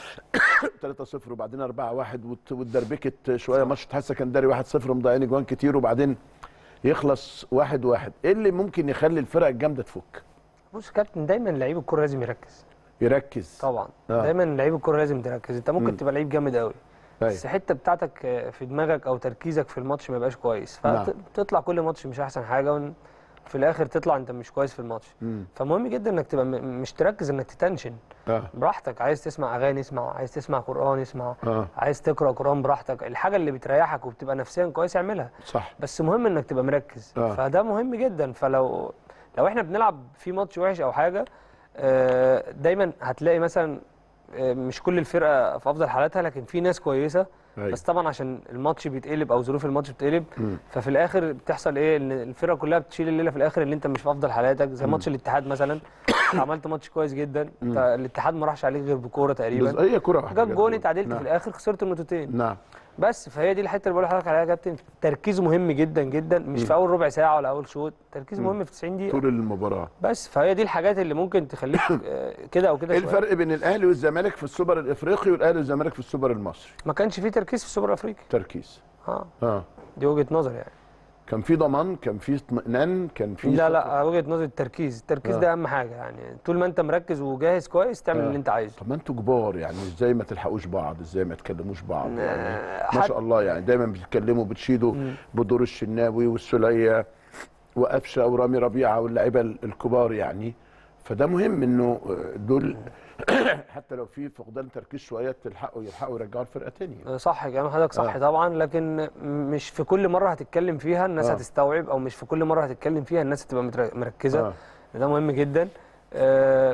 3-0 وبعدين 4-1 وت- واتدربكت شويه ماتش اتحاد سكندري 1-0 مضيعين اجوان كتير وبعدين يخلص 1-1 ايه اللي ممكن يخلي الفرق الجامده تفك؟ بص يا كابتن دايما لعيب الكوره لازم يركز يركز طبعا آه. دايما لعيب الكوره لازم تركز انت ممكن مم. تبقى لعيب جامد قوي أيوة. بس الحته بتاعتك آه، في دماغك او تركيزك في الماتش ما يبقاش كويس نعم. فتطلع كل ماتش مش احسن حاجه ون- في الاخر تطلع انت مش كويس في الماتش مم. فمهم جدا انك تبقى م- مش تركز انك تتنشن اه براحتك عايز تسمع اغاني اسمع عايز تسمع قران اسمع اه عايز تقرا قران براحتك الحاجه اللي بتريحك وبتبقى نفسيا كويس اعملها صح بس مهم انك تبقى مركز آه. فده مهم جدا فلو لو احنا بنلعب في ماتش وحش او حاجه آه، دايما هتلاقي مثلا آه، مش كل الفرقه في افضل حالاتها لكن في ناس كويسه أيوة. بس طبعا عشان الماتش بيتقلب او ظروف الماتش بتقلب مم. ففي الاخر بتحصل ايه ان الفرقه كلها بتشيل الليله في الاخر اللي انت مش في افضل حالاتك زي ماتش الاتحاد مثلا انت عملت ماتش كويس جدا انت الاتحاد ما راحش عليك غير بكوره بس تقريبا هي كره واحده جاب جون اتعادلت نعم. في الاخر خسرت النقطتين نعم بس فهي دي الحته اللي بقول لحضرتك عليها يا كابتن تركيز مهم جدا جدا مش في اول ربع ساعه ولا اول شوط تركيز مهم في 90 دقيقه طول المباراه بس فهي دي الحاجات اللي ممكن تخليك آه، كده او كده ايه شوية. الفرق بين الاهلي والزمالك في السوبر الافريقي والاهلي والزمالك في السوبر المصري ما كانش فيه تركيز في السوبر الافريقي تركيز اه اه دي وجهه نظر يعني كان في ضمان كان في اطمئنان كان في لا لا وجهه نظر التركيز التركيز آه. ده اهم حاجه يعني طول ما انت مركز وجاهز كويس تعمل آه. اللي انت عايزه طب ما انتوا كبار يعني ازاي ما تلحقوش بعض ازاي ما تكلموش بعض يعني آه، ما حد- شاء الله يعني دايما بتتكلموا بتشيدوا بدور الشناوي والسلية وقفشه ورامي ربيعه واللعيبه الكبار يعني فده مهم انه دول حتى لو في فقدان تركيز شويه تلحقوا يلحقوا يرجعوا الفرقه تاني آه، صح كلام حضرتك صح آه. طبعا لكن مش في كل مره هتتكلم فيها الناس آه. هتستوعب او مش في كل مره هتتكلم فيها الناس هتبقى متر- مركزه آه. ده مهم جدا آه،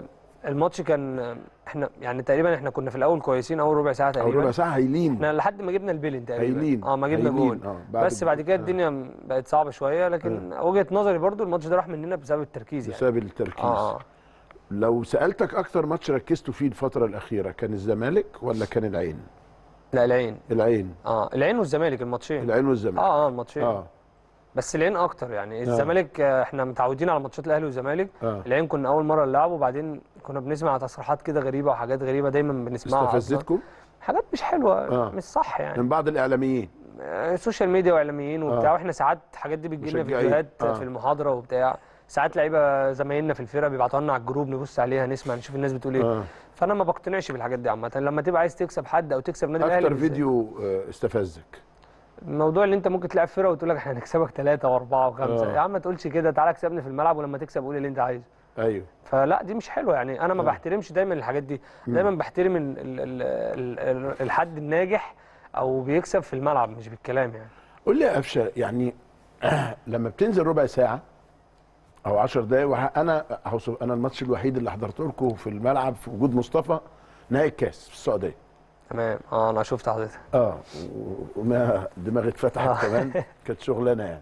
الماتش كان احنا يعني تقريبا احنا كنا في الاول كويسين اول ربع ساعه او تقريبا ربع ساعه هايلين احنا لحد ما جبنا البيلين تقريبا هايلين اه ما جبنا هايلين. جول اه بعد بس بعد كده آه. الدنيا بقت صعبه شويه لكن وجهه نظري برضو الماتش ده راح مننا بسبب التركيز يعني بسبب التركيز اه اه لو سالتك اكتر ماتش ركزتوا فيه الفتره الاخيره كان الزمالك ولا كان العين لا العين العين اه العين والزمالك الماتشين العين والزمالك اه اه الماتشين اه بس العين اكتر يعني الزمالك آه، احنا متعودين على ماتشات الاهلي والزمالك اه العين كنا اول مره نلعبه وبعدين كنا بنسمع تصريحات كده غريبه وحاجات غريبه دايما بنسمعها أصلاً. استفزتكم حاجات مش حلوه آه. مش صح يعني من بعض الاعلاميين آه، سوشيال ميديا واعلاميين وبتاع آه. واحنا ساعات الحاجات دي بتجي لنا مشجعين. فيديوهات آه. في المحاضره وبتاع ساعات لعيبه زمايلنا في الفرقه بيبعتوا لنا على الجروب نبص عليها نسمع نشوف الناس بتقول ايه اه فانا ما بقتنعش بالحاجات دي عامه لما تبقى عايز تكسب حد او تكسب نادي الاهلي اكتر بالذات. فيديو آه، استفزك الموضوع اللي انت ممكن تلعب فرقه وتقول لك احنا هنكسبك ثلاثه واربعه وخمسه آه. يا عم ما تقولش كده تعالى اكسبني في الملعب ولما تكسب قول اللي انت عايزه ايوه فلا دي مش حلوه يعني انا ما آه. بحترمش دايما الحاجات دي دايما بحترم ال ال ال ال ال الحد الناجح او بيكسب في الملعب مش بالكلام يعني قول لي يا قفشه يعني لما بتنزل ربع ساعه او 10 دقائق وح- انا هوصف انا الماتش الوحيد اللي حضرته لكم في الملعب في وجود مصطفى نهائي الكاس في السعوديه تمام اه انا شفت حضرتك اه و- وما دماغي اتفتحت آه. كمان كانت شغلانه يعني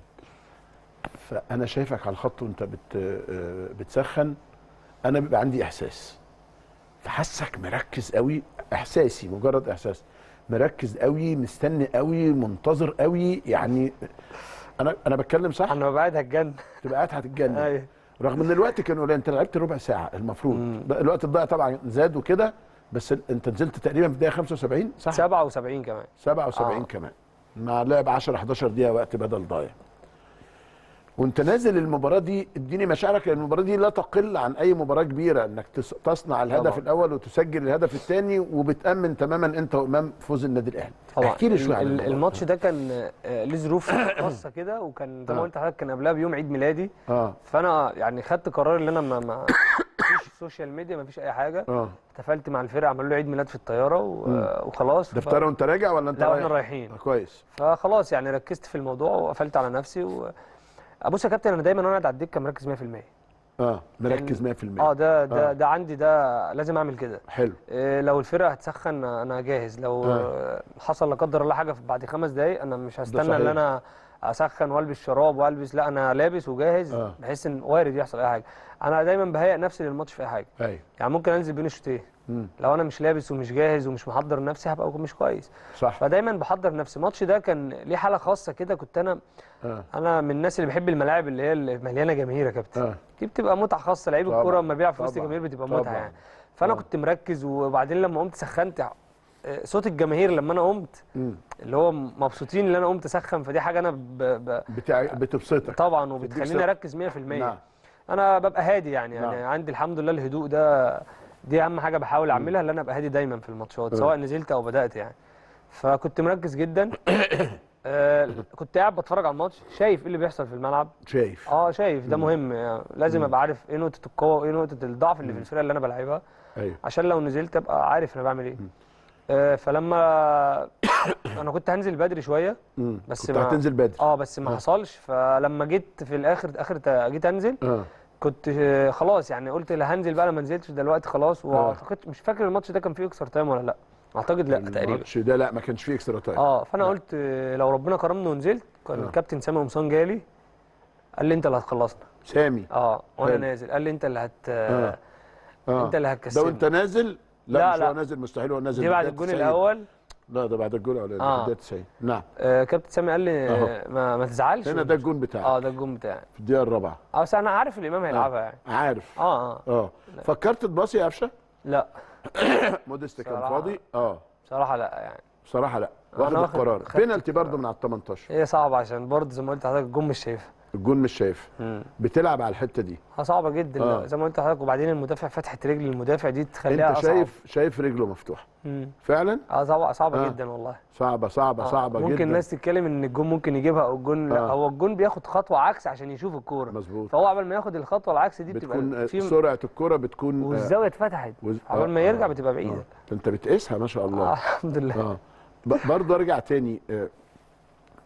فانا شايفك على الخط وانت بت آه، بتسخن انا بيبقى عندي احساس فحسك مركز قوي احساسي مجرد احساس مركز قوي مستني قوي منتظر قوي يعني انا انا بتكلم صح انا ببقى قاعد هتجنن تبقى قاعد هتتجنن ايوه رغم ان الوقت كان قليل انت لعبت ربع ساعه المفروض بقى الوقت الضايع طبعا زاد وكده بس انت نزلت تقريبا في الدقيقه 75 صح 77 كمان 77 آه. كمان مع لعب 10 11 دقيقه وقت بدل ضايع وانت نازل المباراه دي اديني مشاعرك لان المباراه دي لا تقل عن اي مباراه كبيره انك تس- تصنع الهدف طبعا. الاول وتسجل الهدف الثاني وبتامن تماما انت وامام فوز النادي الاهلي طبعا احكي لي شويه عن ال- الموضوع. الماتش ده كان آه، ليه ظروف خاصه كده وكان زي ما آه. قلت لحضرتك كان قبلها بيوم عيد ميلادي اه فانا يعني خدت قرار ان انا ما ما فيش سوشيال ميديا ما فيش اي حاجه اه احتفلت مع الفرقه عملوا له عيد ميلاد في الطياره و... وخلاص ده فطار وانت راجع ولا انت لا رايح؟ واحنا رايحين آه، كويس فخلاص يعني ركزت في الموضوع وقفلت على نفسي و... ابص يا كابتن انا دايما وانا قاعد على الدكه مركز 100% اه مركز 100% اه ده ده آه. ده عندي ده لازم اعمل كده حلو إيه لو الفرقه هتسخن انا جاهز لو آه. آه. حصل لا قدر الله حاجه بعد خمس دقايق انا مش هستنى صحيح. ان انا اسخن والبس شراب والبس لا انا لابس وجاهز آه. بحيث ان وارد يحصل اي حاجه انا دايما بهيئ نفسي للماتش في اي حاجه ايوه يعني ممكن انزل بين الشوطين مم. لو انا مش لابس ومش جاهز ومش محضر نفسي هبقى مش كويس صح فدايما بحضر نفسي الماتش ده كان ليه حاله خاصه كده كنت انا اه انا من الناس اللي بحب الملاعب اللي هي اللي مليانه جماهير يا كابتن اه دي بتبقى متعه خاصه لعيب طبعاً، الكوره لما بيلعب في وسط طبعاً، الجماهير بتبقى طبعاً. متعه يعني فانا آه. كنت مركز وبعدين لما قمت سخنت آه، صوت الجماهير لما انا قمت مم. اللي هو مبسوطين ان انا قمت اسخن فدي حاجه انا ب... ب... بتاع بتبسطك طبعا تديك وبتخليني ثقة. اركز 100% نعم انا ببقى هادي يعني يعني نعم. عندي الحمد لله الهدوء ده دي اهم حاجه بحاول اعملها ان انا ابقى هادي دايما في الماتشات مم. سواء نزلت او بدات يعني فكنت مركز جدا آه كنت قاعد بتفرج على الماتش شايف ايه اللي بيحصل في الملعب شايف اه شايف ده مهم يعني لازم ابقى عارف ايه نقطه القوه وايه نقطه الضعف اللي في الفرقه اللي انا بلعبها ايوه عشان لو نزلت ابقى عارف انا بعمل ايه آه فلما انا كنت هنزل بدري شويه مم. بس كنت ما- هتنزل بدري اه بس ما آه. حصلش فلما جيت في الاخر اخر تا- جيت انزل اه كنت آه، خلاص يعني قلت لا هنزل بقى لما نزلتش دلوقتي خلاص واعتقد مش فاكر الماتش ده كان فيه اكسترا تايم ولا لا اعتقد لا تقريبا الماتش ده لا ما كانش فيه اكسترا تايم اه فانا قلت آه، لو ربنا كرمني ونزلت كان آه. الكابتن سامي قمصان جالي قال لي انت اللي هتخلصنا سامي اه وانا حلو. نازل قال لي انت اللي هت آه. اه انت اللي ده هتكسبني وانت نازل لا, لا، مش لا. هو نازل مستحيل هو نازل دي بعد في الجون الدقيقة 90. الاول لا ده بعد الجون الاولاني آه. في الدقيقه 90 نعم آه كابتن سامي قال لي أهو. آه، ما, ما تزعلش هنا ده الجون بتاعك اه ده الجون بتاعي في الدقيقه الرابعه اه بس انا عارف الامام هيلعبها يعني عارف اه اه اه فكرت تباصي يا قفشه لا موديست كان صراحة. فاضي اه بصراحه لا يعني بصراحه لا أنا واخد واخد- القرار خدت بينالتي القرار. برضه من على ال 18 هي صعبه عشان برضه زي ما قلت لحضرتك الجون مش شايفها الجون مش شايف بتلعب على الحته دي اه صعبه جدا آه. لا، زي ما قلت لحضرتك وبعدين المدافع فتحه رجل المدافع دي تخليها انت أصعب. شايف شايف رجله مفتوحه مم. فعلا اه صعبه صعبه آه. جدا والله صعبه صعبه آه. صعبه ممكن جدا الناس تتكلم ان الجون ممكن يجيبها او الجون لا آه. هو الجون بياخد خطوه عكس عشان يشوف الكوره مظبوط فهو قبل ما ياخد الخطوه العكس دي بتبقى بتكون آه، في سرعه الكره بتكون آه، والزاويه اتفتحت وز- قبل ما آه، يرجع آه، بتبقى بعيده آه. انت بتقيسها ما شاء الله آه الحمد لله اه ب- برضه ارجع تاني آه،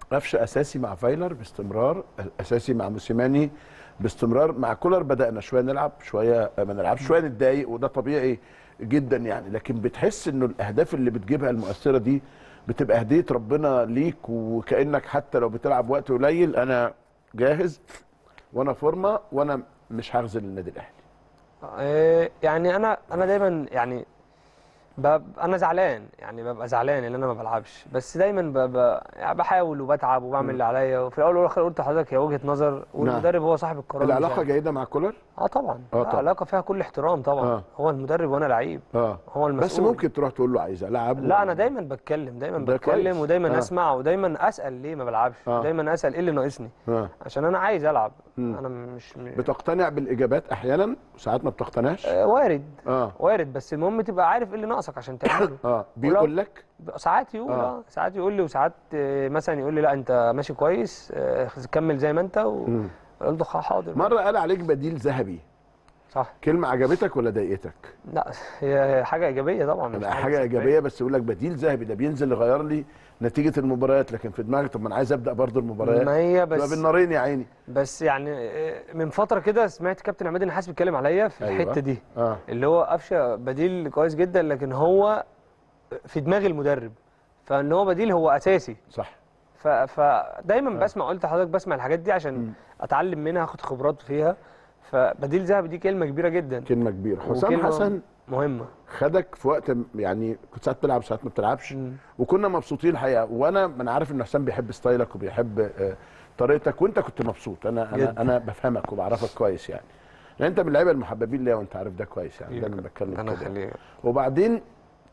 قفشه اساسي مع فايلر باستمرار اساسي مع موسيماني باستمرار مع كولر بدانا شويه نلعب شويه ما نلعبش شويه نتضايق وده طبيعي جدا يعني لكن بتحس انه الاهداف اللي بتجيبها المؤثره دي بتبقى هديه ربنا ليك وكانك حتى لو بتلعب وقت قليل انا جاهز وانا فورمه وانا مش هخذل النادي الاهلي آه، يعني انا انا دايما يعني بب... انا زعلان يعني ببقى زعلان ان انا ما بلعبش بس دايما ب... ب... يعني بحاول وبتعب وبعمل اللي عليا وفي الاول والاخر قلت لحضرتك هي وجهه نظر والمدرب هو صاحب القرار مش العلاقه أنا. جيده مع كولر اه طبعا آه آه طبعا. علاقه فيها كل احترام طبعا آه. هو المدرب وانا لعيب اه هو المسؤول بس ممكن تروح تقول له عايز العب لا انا دايما بتكلم دايما ده بتكلم كويس. ودايما آه. اسمع ودايما اسال ليه ما بلعبش آه. دايما اسال ايه اللي ناقصني آه. عشان انا عايز العب مم. انا مش م... بتقتنع بالاجابات احيانا وساعات ما بتقتنعش آه، وارد اه وارد بس المهم تبقى عارف ايه اللي ناقصك عشان تعمله اه بيقول لك ساعات يقول آه. اه ساعات يقول لي وساعات آه، مثلا يقول لي لا انت ماشي كويس آه، كمل زي ما انت مم. وقلت له حاضر مره قال عليك بديل ذهبي صح كلمه عجبتك ولا ضايقتك لا هي حاجه ايجابيه طبعا مش لا، حاجه سلبية. ايجابيه بس يقول لك بديل ذهبي ده بينزل يغير لي نتيجه المباريات لكن في دماغك طب ما انا عايز ابدا برضه المباريات ما هي تبقى بس بالنارين يا عيني بس يعني آه، من فتره كده سمعت كابتن عماد النحاس بيتكلم عليا في أيوة. الحته دي اه اللي هو قفشه بديل كويس جدا لكن هو في دماغ المدرب فان هو بديل هو اساسي صح ف... فدايما بسمع قلت لحضرتك بسمع الحاجات دي عشان اتعلم منها اخد خبرات فيها فبديل ذهبي دي كلمه كبيره جدا كلمه كبيره حسام وكلمة حسن مهمه خدك في وقت م- يعني كنت ساعات بتلعب ساعات ما بتلعبش مم. وكنا مبسوطين الحقيقه وانا انا عارف ان حسام بيحب ستايلك وبيحب آه، طريقتك وانت كنت مبسوط انا انا جدا. انا بفهمك وبعرفك كويس يعني لان انت من اللعيبه المحببين ليا وانت عارف ده كويس يعني دايما بتكلم انا كده خليه وبعدين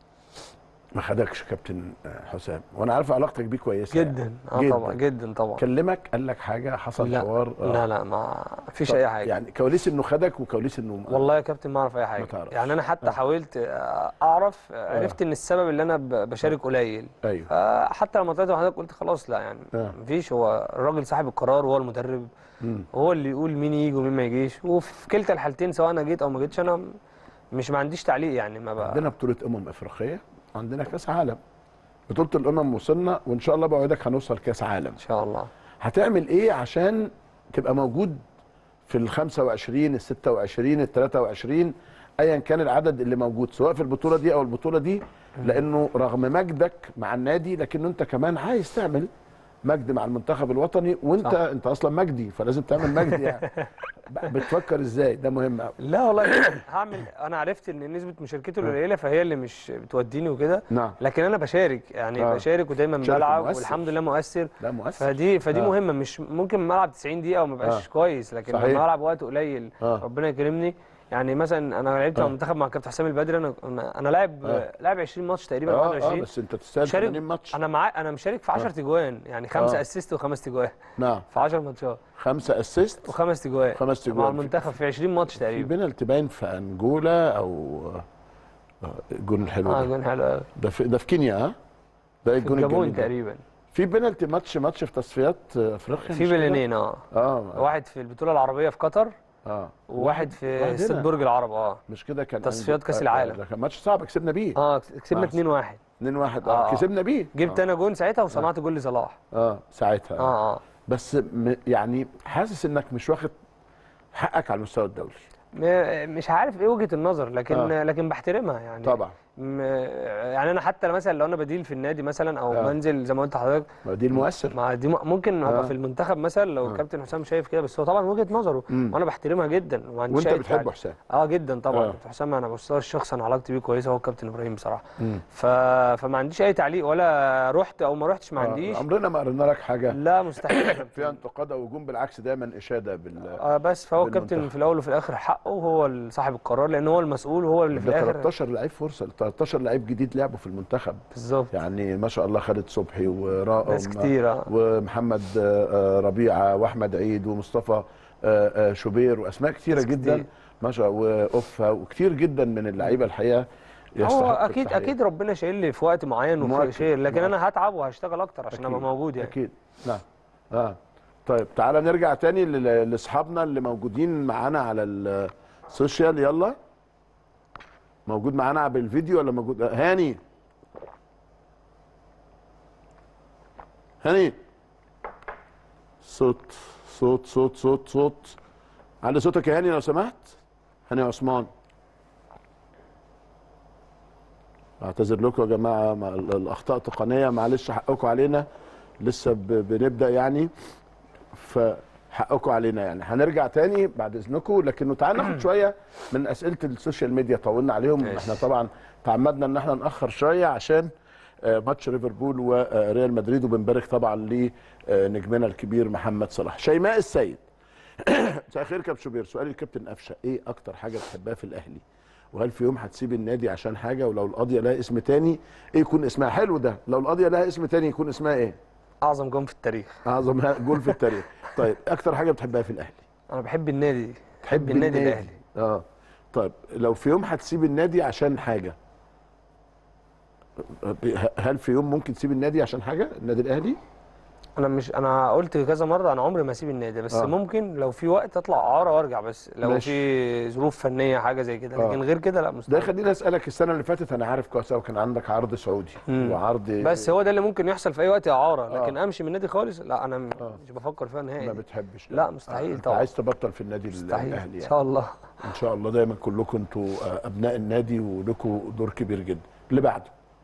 ما خدكش كابتن آه، حسام وانا عارف علاقتك بيه كويسه جدا اه جداً. طبعا جدا طبعا كلمك قال لك حاجه حصل لا حوار آه. لا لا ما فيش طب اي حاجه يعني كواليس انه خدك وكواليس انه والله يا كابتن ما اعرف اي حاجه تعرفش. يعني انا حتى آه. حاولت آه، اعرف آه، عرفت ان السبب اللي انا ب- بشارك قليل ايوه فحتى لما طلعت مع حضرتك قلت خلاص لا يعني آه. مفيش هو الراجل صاحب القرار وهو المدرب مم. هو اللي يقول مين يجي ومين ما يجيش وفي كلتا الحالتين سواء انا جيت او ما جيتش انا مش ما عنديش تعليق يعني ما بقى عندنا بطوله امم افريقيه عندنا كاس عالم بطوله الامم وصلنا وان شاء الله بوعدك هنوصل كاس عالم ان شاء الله هتعمل ايه عشان تبقى موجود في ال 25 ال 26 ال 23 ايا كان العدد اللي موجود سواء في البطوله دي او البطوله دي لانه رغم مجدك مع النادي لكن انت كمان عايز تعمل مجد مع المنتخب الوطني وانت صح. انت اصلا مجدي فلازم تعمل مجد يعني بتفكر ازاي ده مهم قوي لا والله هعمل انا عرفت ان نسبه مشاركته قليله فهي اللي مش بتوديني وكده نعم لكن انا بشارك يعني آه. بشارك ودايما شارك بلعب ومؤثر. والحمد لله مؤثر ده مؤثر فدي فدي آه. مهمه مش ممكن ملعب 90 دقيقه وما بقاش آه. كويس لكن صحيح. لما العب وقت قليل آه. ربنا يكرمني يعني مثلا انا لعبت مع آه. المنتخب مع كابتن حسام البدري انا انا أنا لاعب آه. لاعب 20 ماتش تقريبا اه اه 21 بس انت تستاهل شارك 80 ماتش انا معاه انا مشارك في 10 تجوان يعني خمسه آه. اسيست وخمس تجوان نعم في 10 ماتشات خمسه اسيست وخمس تجوان خمس تجوان. مع المنتخب في 20 ماتش في تقريبا بينالتي باين في انجولا او آه، الجون الحلو اه ده جون حلو قوي ده في ده في كينيا ها ده في الجون الجابون الجميل ده. تقريبا في بينالتي ماتش ماتش في تصفيات آه، افريقيا في مش كده؟ بلينين اه اه واحد في البطوله العربيه في قطر اه وواحد في واحد استاد هنا. برج العرب اه مش كده كان تصفيات أنجو- كأس آه، العالم. ده كان ماتش صعب كسبنا بيه اه كسبنا مع 2 1 2 1 آه، اه آه. كسبنا بيه جبت آه. انا جون ساعتها وصنعت جول لصلاح اه ساعتها اه اه بس م يعني حاسس انك مش واخد حقك على المستوى الدولي م- مش عارف ايه وجهه النظر لكن آه. لكن بحترمها يعني طبعا م- يعني انا حتى مثلا لو انا بديل في النادي مثلا او آه. بنزل زي ما قلت لحضرتك ما دي المؤثر مع دي م- ممكن ابقى آه. في المنتخب مثلا لو آه. الكابتن حسام شايف كده بس هو طبعا وجهه نظره مم. وانا بحترمها جدا وما عنديش وانت أي بتحبه تعليق. حسام اه جدا طبعا آه. كابتن حسام انا بص الشخص انا علاقتي بيه كويسه هو الكابتن ابراهيم بصراحه مم. ف... فما عنديش اي تعليق ولا رحت او ما رحتش ما آه، عنديش عمرنا ما قرينا لك حاجه لا مستحيل يا فيها كابتن. انتقاد او هجوم بالعكس دايما اشاده بال آه بس فهو الكابتن بالمنتخب. في الاول وفي الاخر حقه وهو صاحب القرار لان هو المسؤول وهو اللي في ده الاخر 13 لعيب فرصه 13 لعيب جديد لعبوا في المنتخب بالظبط يعني ما شاء الله خالد صبحي ورائم ناس كتير آه. ومحمد آه، آه، ربيعه واحمد عيد ومصطفى آه، آه، شوبير واسماء كثيره ناس جدا كتير. ما شاء واوفا وكتير جدا من اللعيبه الحقيقه هو يستحقوا اكيد التحية. اكيد ربنا شايل لي في وقت معين وفي مؤكد، شيء لكن مؤكد. انا هتعب وهشتغل اكتر عشان ابقى أكيد، موجود يعني اكيد نعم اه طيب تعالى نرجع تاني لل- لاصحابنا اللي موجودين معانا على السوشيال يلا موجود معانا بالفيديو ولا موجود آه، هاني هاني صوت صوت صوت صوت صوت علي صوتك يا هاني لو سمحت هاني عثمان اعتذر لكم يا جماعه مع ال- الاخطاء تقنيه معلش حقكم علينا لسه ب- بنبدا يعني فحقكم علينا يعني هنرجع تاني بعد اذنكم لكنه تعال ناخد شويه من اسئله السوشيال ميديا طولنا عليهم ماشي. احنا طبعا تعمدنا ان احنا ناخر شويه عشان آه، ماتش ليفربول وريال مدريد وبنبارك طبعا لنجمنا الكبير محمد صلاح شيماء السيد مساء الخير كابتن شوبير سؤالي الكابتن قفشه ايه اكتر حاجه بتحبها في الاهلي وهل في يوم هتسيب النادي عشان حاجه ولو القضيه لها اسم تاني ايه يكون اسمها حلو ده لو القضيه لها اسم تاني يكون اسمها ايه اعظم جون في التاريخ اعظم جول في التاريخ طيب اكتر حاجه بتحبها في الاهلي انا بحب النادي بحب النادي الاهلي اه طيب لو في يوم هتسيب النادي عشان حاجه هل في يوم ممكن تسيب النادي عشان حاجه النادي الاهلي انا مش انا قلت كذا مره انا عمري ما اسيب النادي بس آه. آه. ممكن لو في وقت اطلع اعاره وارجع بس لو ماشي. في ظروف فنيه حاجه زي كده آه. لكن غير كده لا ده مستحيل خليني اسالك السنه اللي فاتت انا عارف كويس قوي كان عندك عرض سعودي مم. وعرض بس هو ده اللي ممكن يحصل في اي وقت اعاره لكن آه. امشي من النادي خالص لا انا م- آه. مش بفكر فيها نهائي ما دي. بتحبش لا، مستحيل انت طبعا. عايز تبطل في النادي مستحيل الاهلي ان يعني. شاء الله ان شاء الله دايما كلكم انتوا آه، ابناء النادي ولكم دور كبير جدا اللي بعده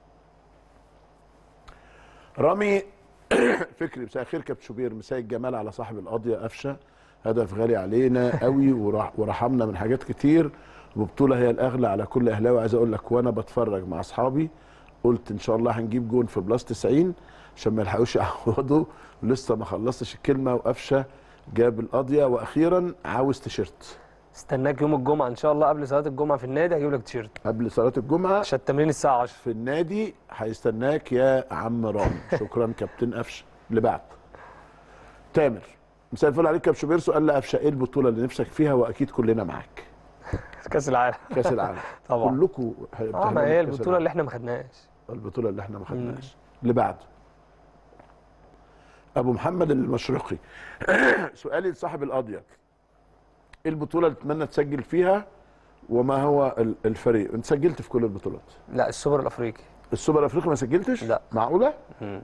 رامي فكري مساء الخير كابتن شوبير مساء الجمال على صاحب القضيه قفشه هدف غالي علينا قوي ورح ورحمنا من حاجات كتير وبطوله هي الاغلى على كل اهلاوي عايز اقول لك وانا بتفرج مع اصحابي قلت ان شاء الله هنجيب جون في بلس 90 عشان ما يلحقوش يعوضوا لسه ما خلصتش الكلمه وقفشه جاب القضيه واخيرا عاوز تيشيرت استناك يوم الجمعه ان شاء الله قبل صلاه الجمعه في النادي هجيب لك تيشيرت قبل صلاه الجمعه عشان التمرين الساعه 10 في النادي هيستناك يا عم رامي شكرا كابتن قفشه اللي بعد تامر مساء الفل عليك كابتن شوبير سؤال لقفشه ايه البطوله اللي نفسك فيها واكيد كلنا معاك كاس العالم كاس العالم طبعا. كلكم اه ما هي البطوله اللي احنا ما خدناهاش البطوله اللي احنا ما خدناهاش اللي بعد ابو محمد المشرقي سؤالي لصاحب القضيه ايه البطوله اللي تتمنى تسجل فيها وما هو ال- الفريق انت سجلت في كل البطولات لا السوبر الافريقي السوبر الافريقي ما سجلتش لا. معقوله مم.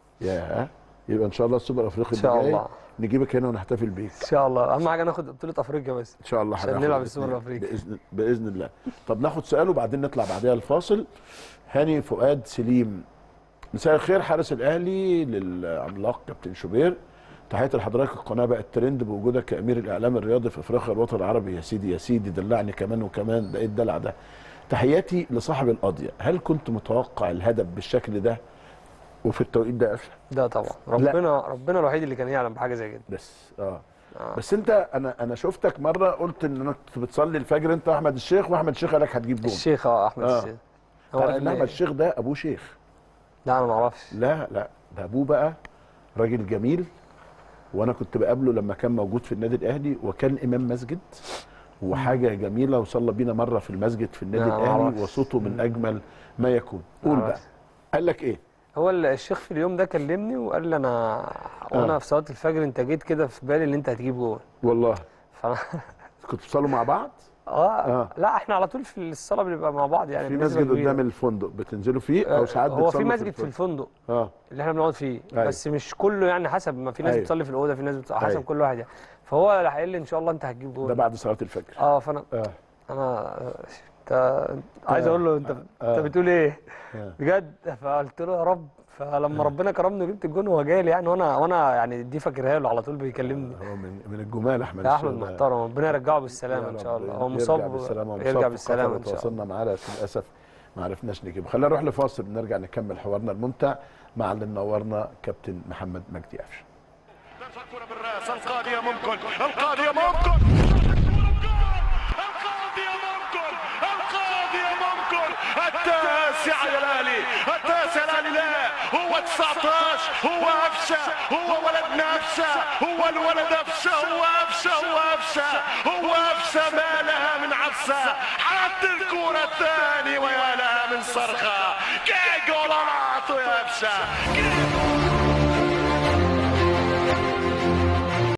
يا يبقى ان شاء الله السوبر الافريقي إن شاء اللي جاي الله. نجيبك هنا ونحتفل بيك ان شاء الله اهم حاجه ناخد بطوله افريقيا بس ان شاء الله عشان هناخد نلعب الاتنين السوبر الأفريقي. باذن باذن الله طب ناخد سؤال وبعدين نطلع بعدها الفاصل هاني فؤاد سليم مساء الخير حارس الاهلي للعملاق كابتن شوبير تحياتي لحضرتك القناه بقت ترند بوجودك كامير الاعلام الرياضي في افريقيا والوطن العربي يا سيدي يا سيدي دلعني كمان وكمان ده ايه الدلع ده تحياتي لصاحب القضيه هل كنت متوقع الهدف بالشكل ده وفي التوقيت ده قفشه ده طبعا ربنا ربنا الوحيد اللي كان يعلم بحاجه زي كده بس اه آه. بس انت انا انا شفتك مره قلت ان انا كنت بتصلي الفجر انت واحمد الشيخ واحمد الشيخ قال لك هتجيب جول الشيخ اه احمد آه. الشيخ عارف قال ان لي- احمد الشيخ ده ابوه شيخ لا انا ما اعرفش لا لا ده ابوه بقى راجل جميل وانا كنت بقابله لما كان موجود في النادي الاهلي وكان امام مسجد وحاجه جميله وصلى بينا مره في المسجد في النادي لا، ما الاهلي أعرفش. وصوته من اجمل ما يكون قول ما بقى أعرفش. قال لك ايه هو ال- الشيخ في اليوم ده كلمني وقال لي انا وانا آه. في صلاه الفجر انت جيت كده في بالي ان انت هتجيب جول والله فانا كنتوا بتصلوا مع بعض اه آه. لا احنا على طول في الصلاه بنبقى مع بعض يعني في بنسبة مسجد كبيرة. قدام الفندق بتنزلوا فيه او آه، ساعات هو في بتصلوا مسجد في الفندق اه اللي احنا بنقعد فيه أيوة. بس مش كله يعني حسب ما في ناس أيوة. بتصلي في الاوضه في ناس بتصلي حسب أيوة. كل واحد يعني فهو راح قال لي ان شاء الله انت هتجيب جول ده بعد صلاه الفجر اه فانا اه انا انت عايز اقول له انت آه. انت بتقول ايه آه. بجد فقلت له يا رب فلما ربنا كرمني وجبت الجون هو جاي لي يعني وانا وانا يعني دي فاكرها له على طول بيكلمني هو من من الجمال احمد يا احمد الشيخ ده. محترم ربنا يرجعه يا بالسلامه ان شاء رب الله هو يرجع مصاب بالسلامه ومصاب يرجع في بالسلامه قطر ان شاء الله وتواصلنا معاه لكن للاسف ما عرفناش نجيبه خلينا نروح لفاصل نرجع نكمل حوارنا الممتع مع اللي منورنا كابتن محمد مجدي قفشه الكرة بالراس القاضية ممكن القاضية ممكن القاضية ممكن القاضية ممكن التاسع يا لالي التاسع يا لالي لا هو 19 هو أفشة هو ولد نفسه هو الولد أفشة هو أفشة هو أفشة هو أفشة ما لها من عفسة حط الكرة الثاني ويا لها من صرخة كي جولات يا أفشة كي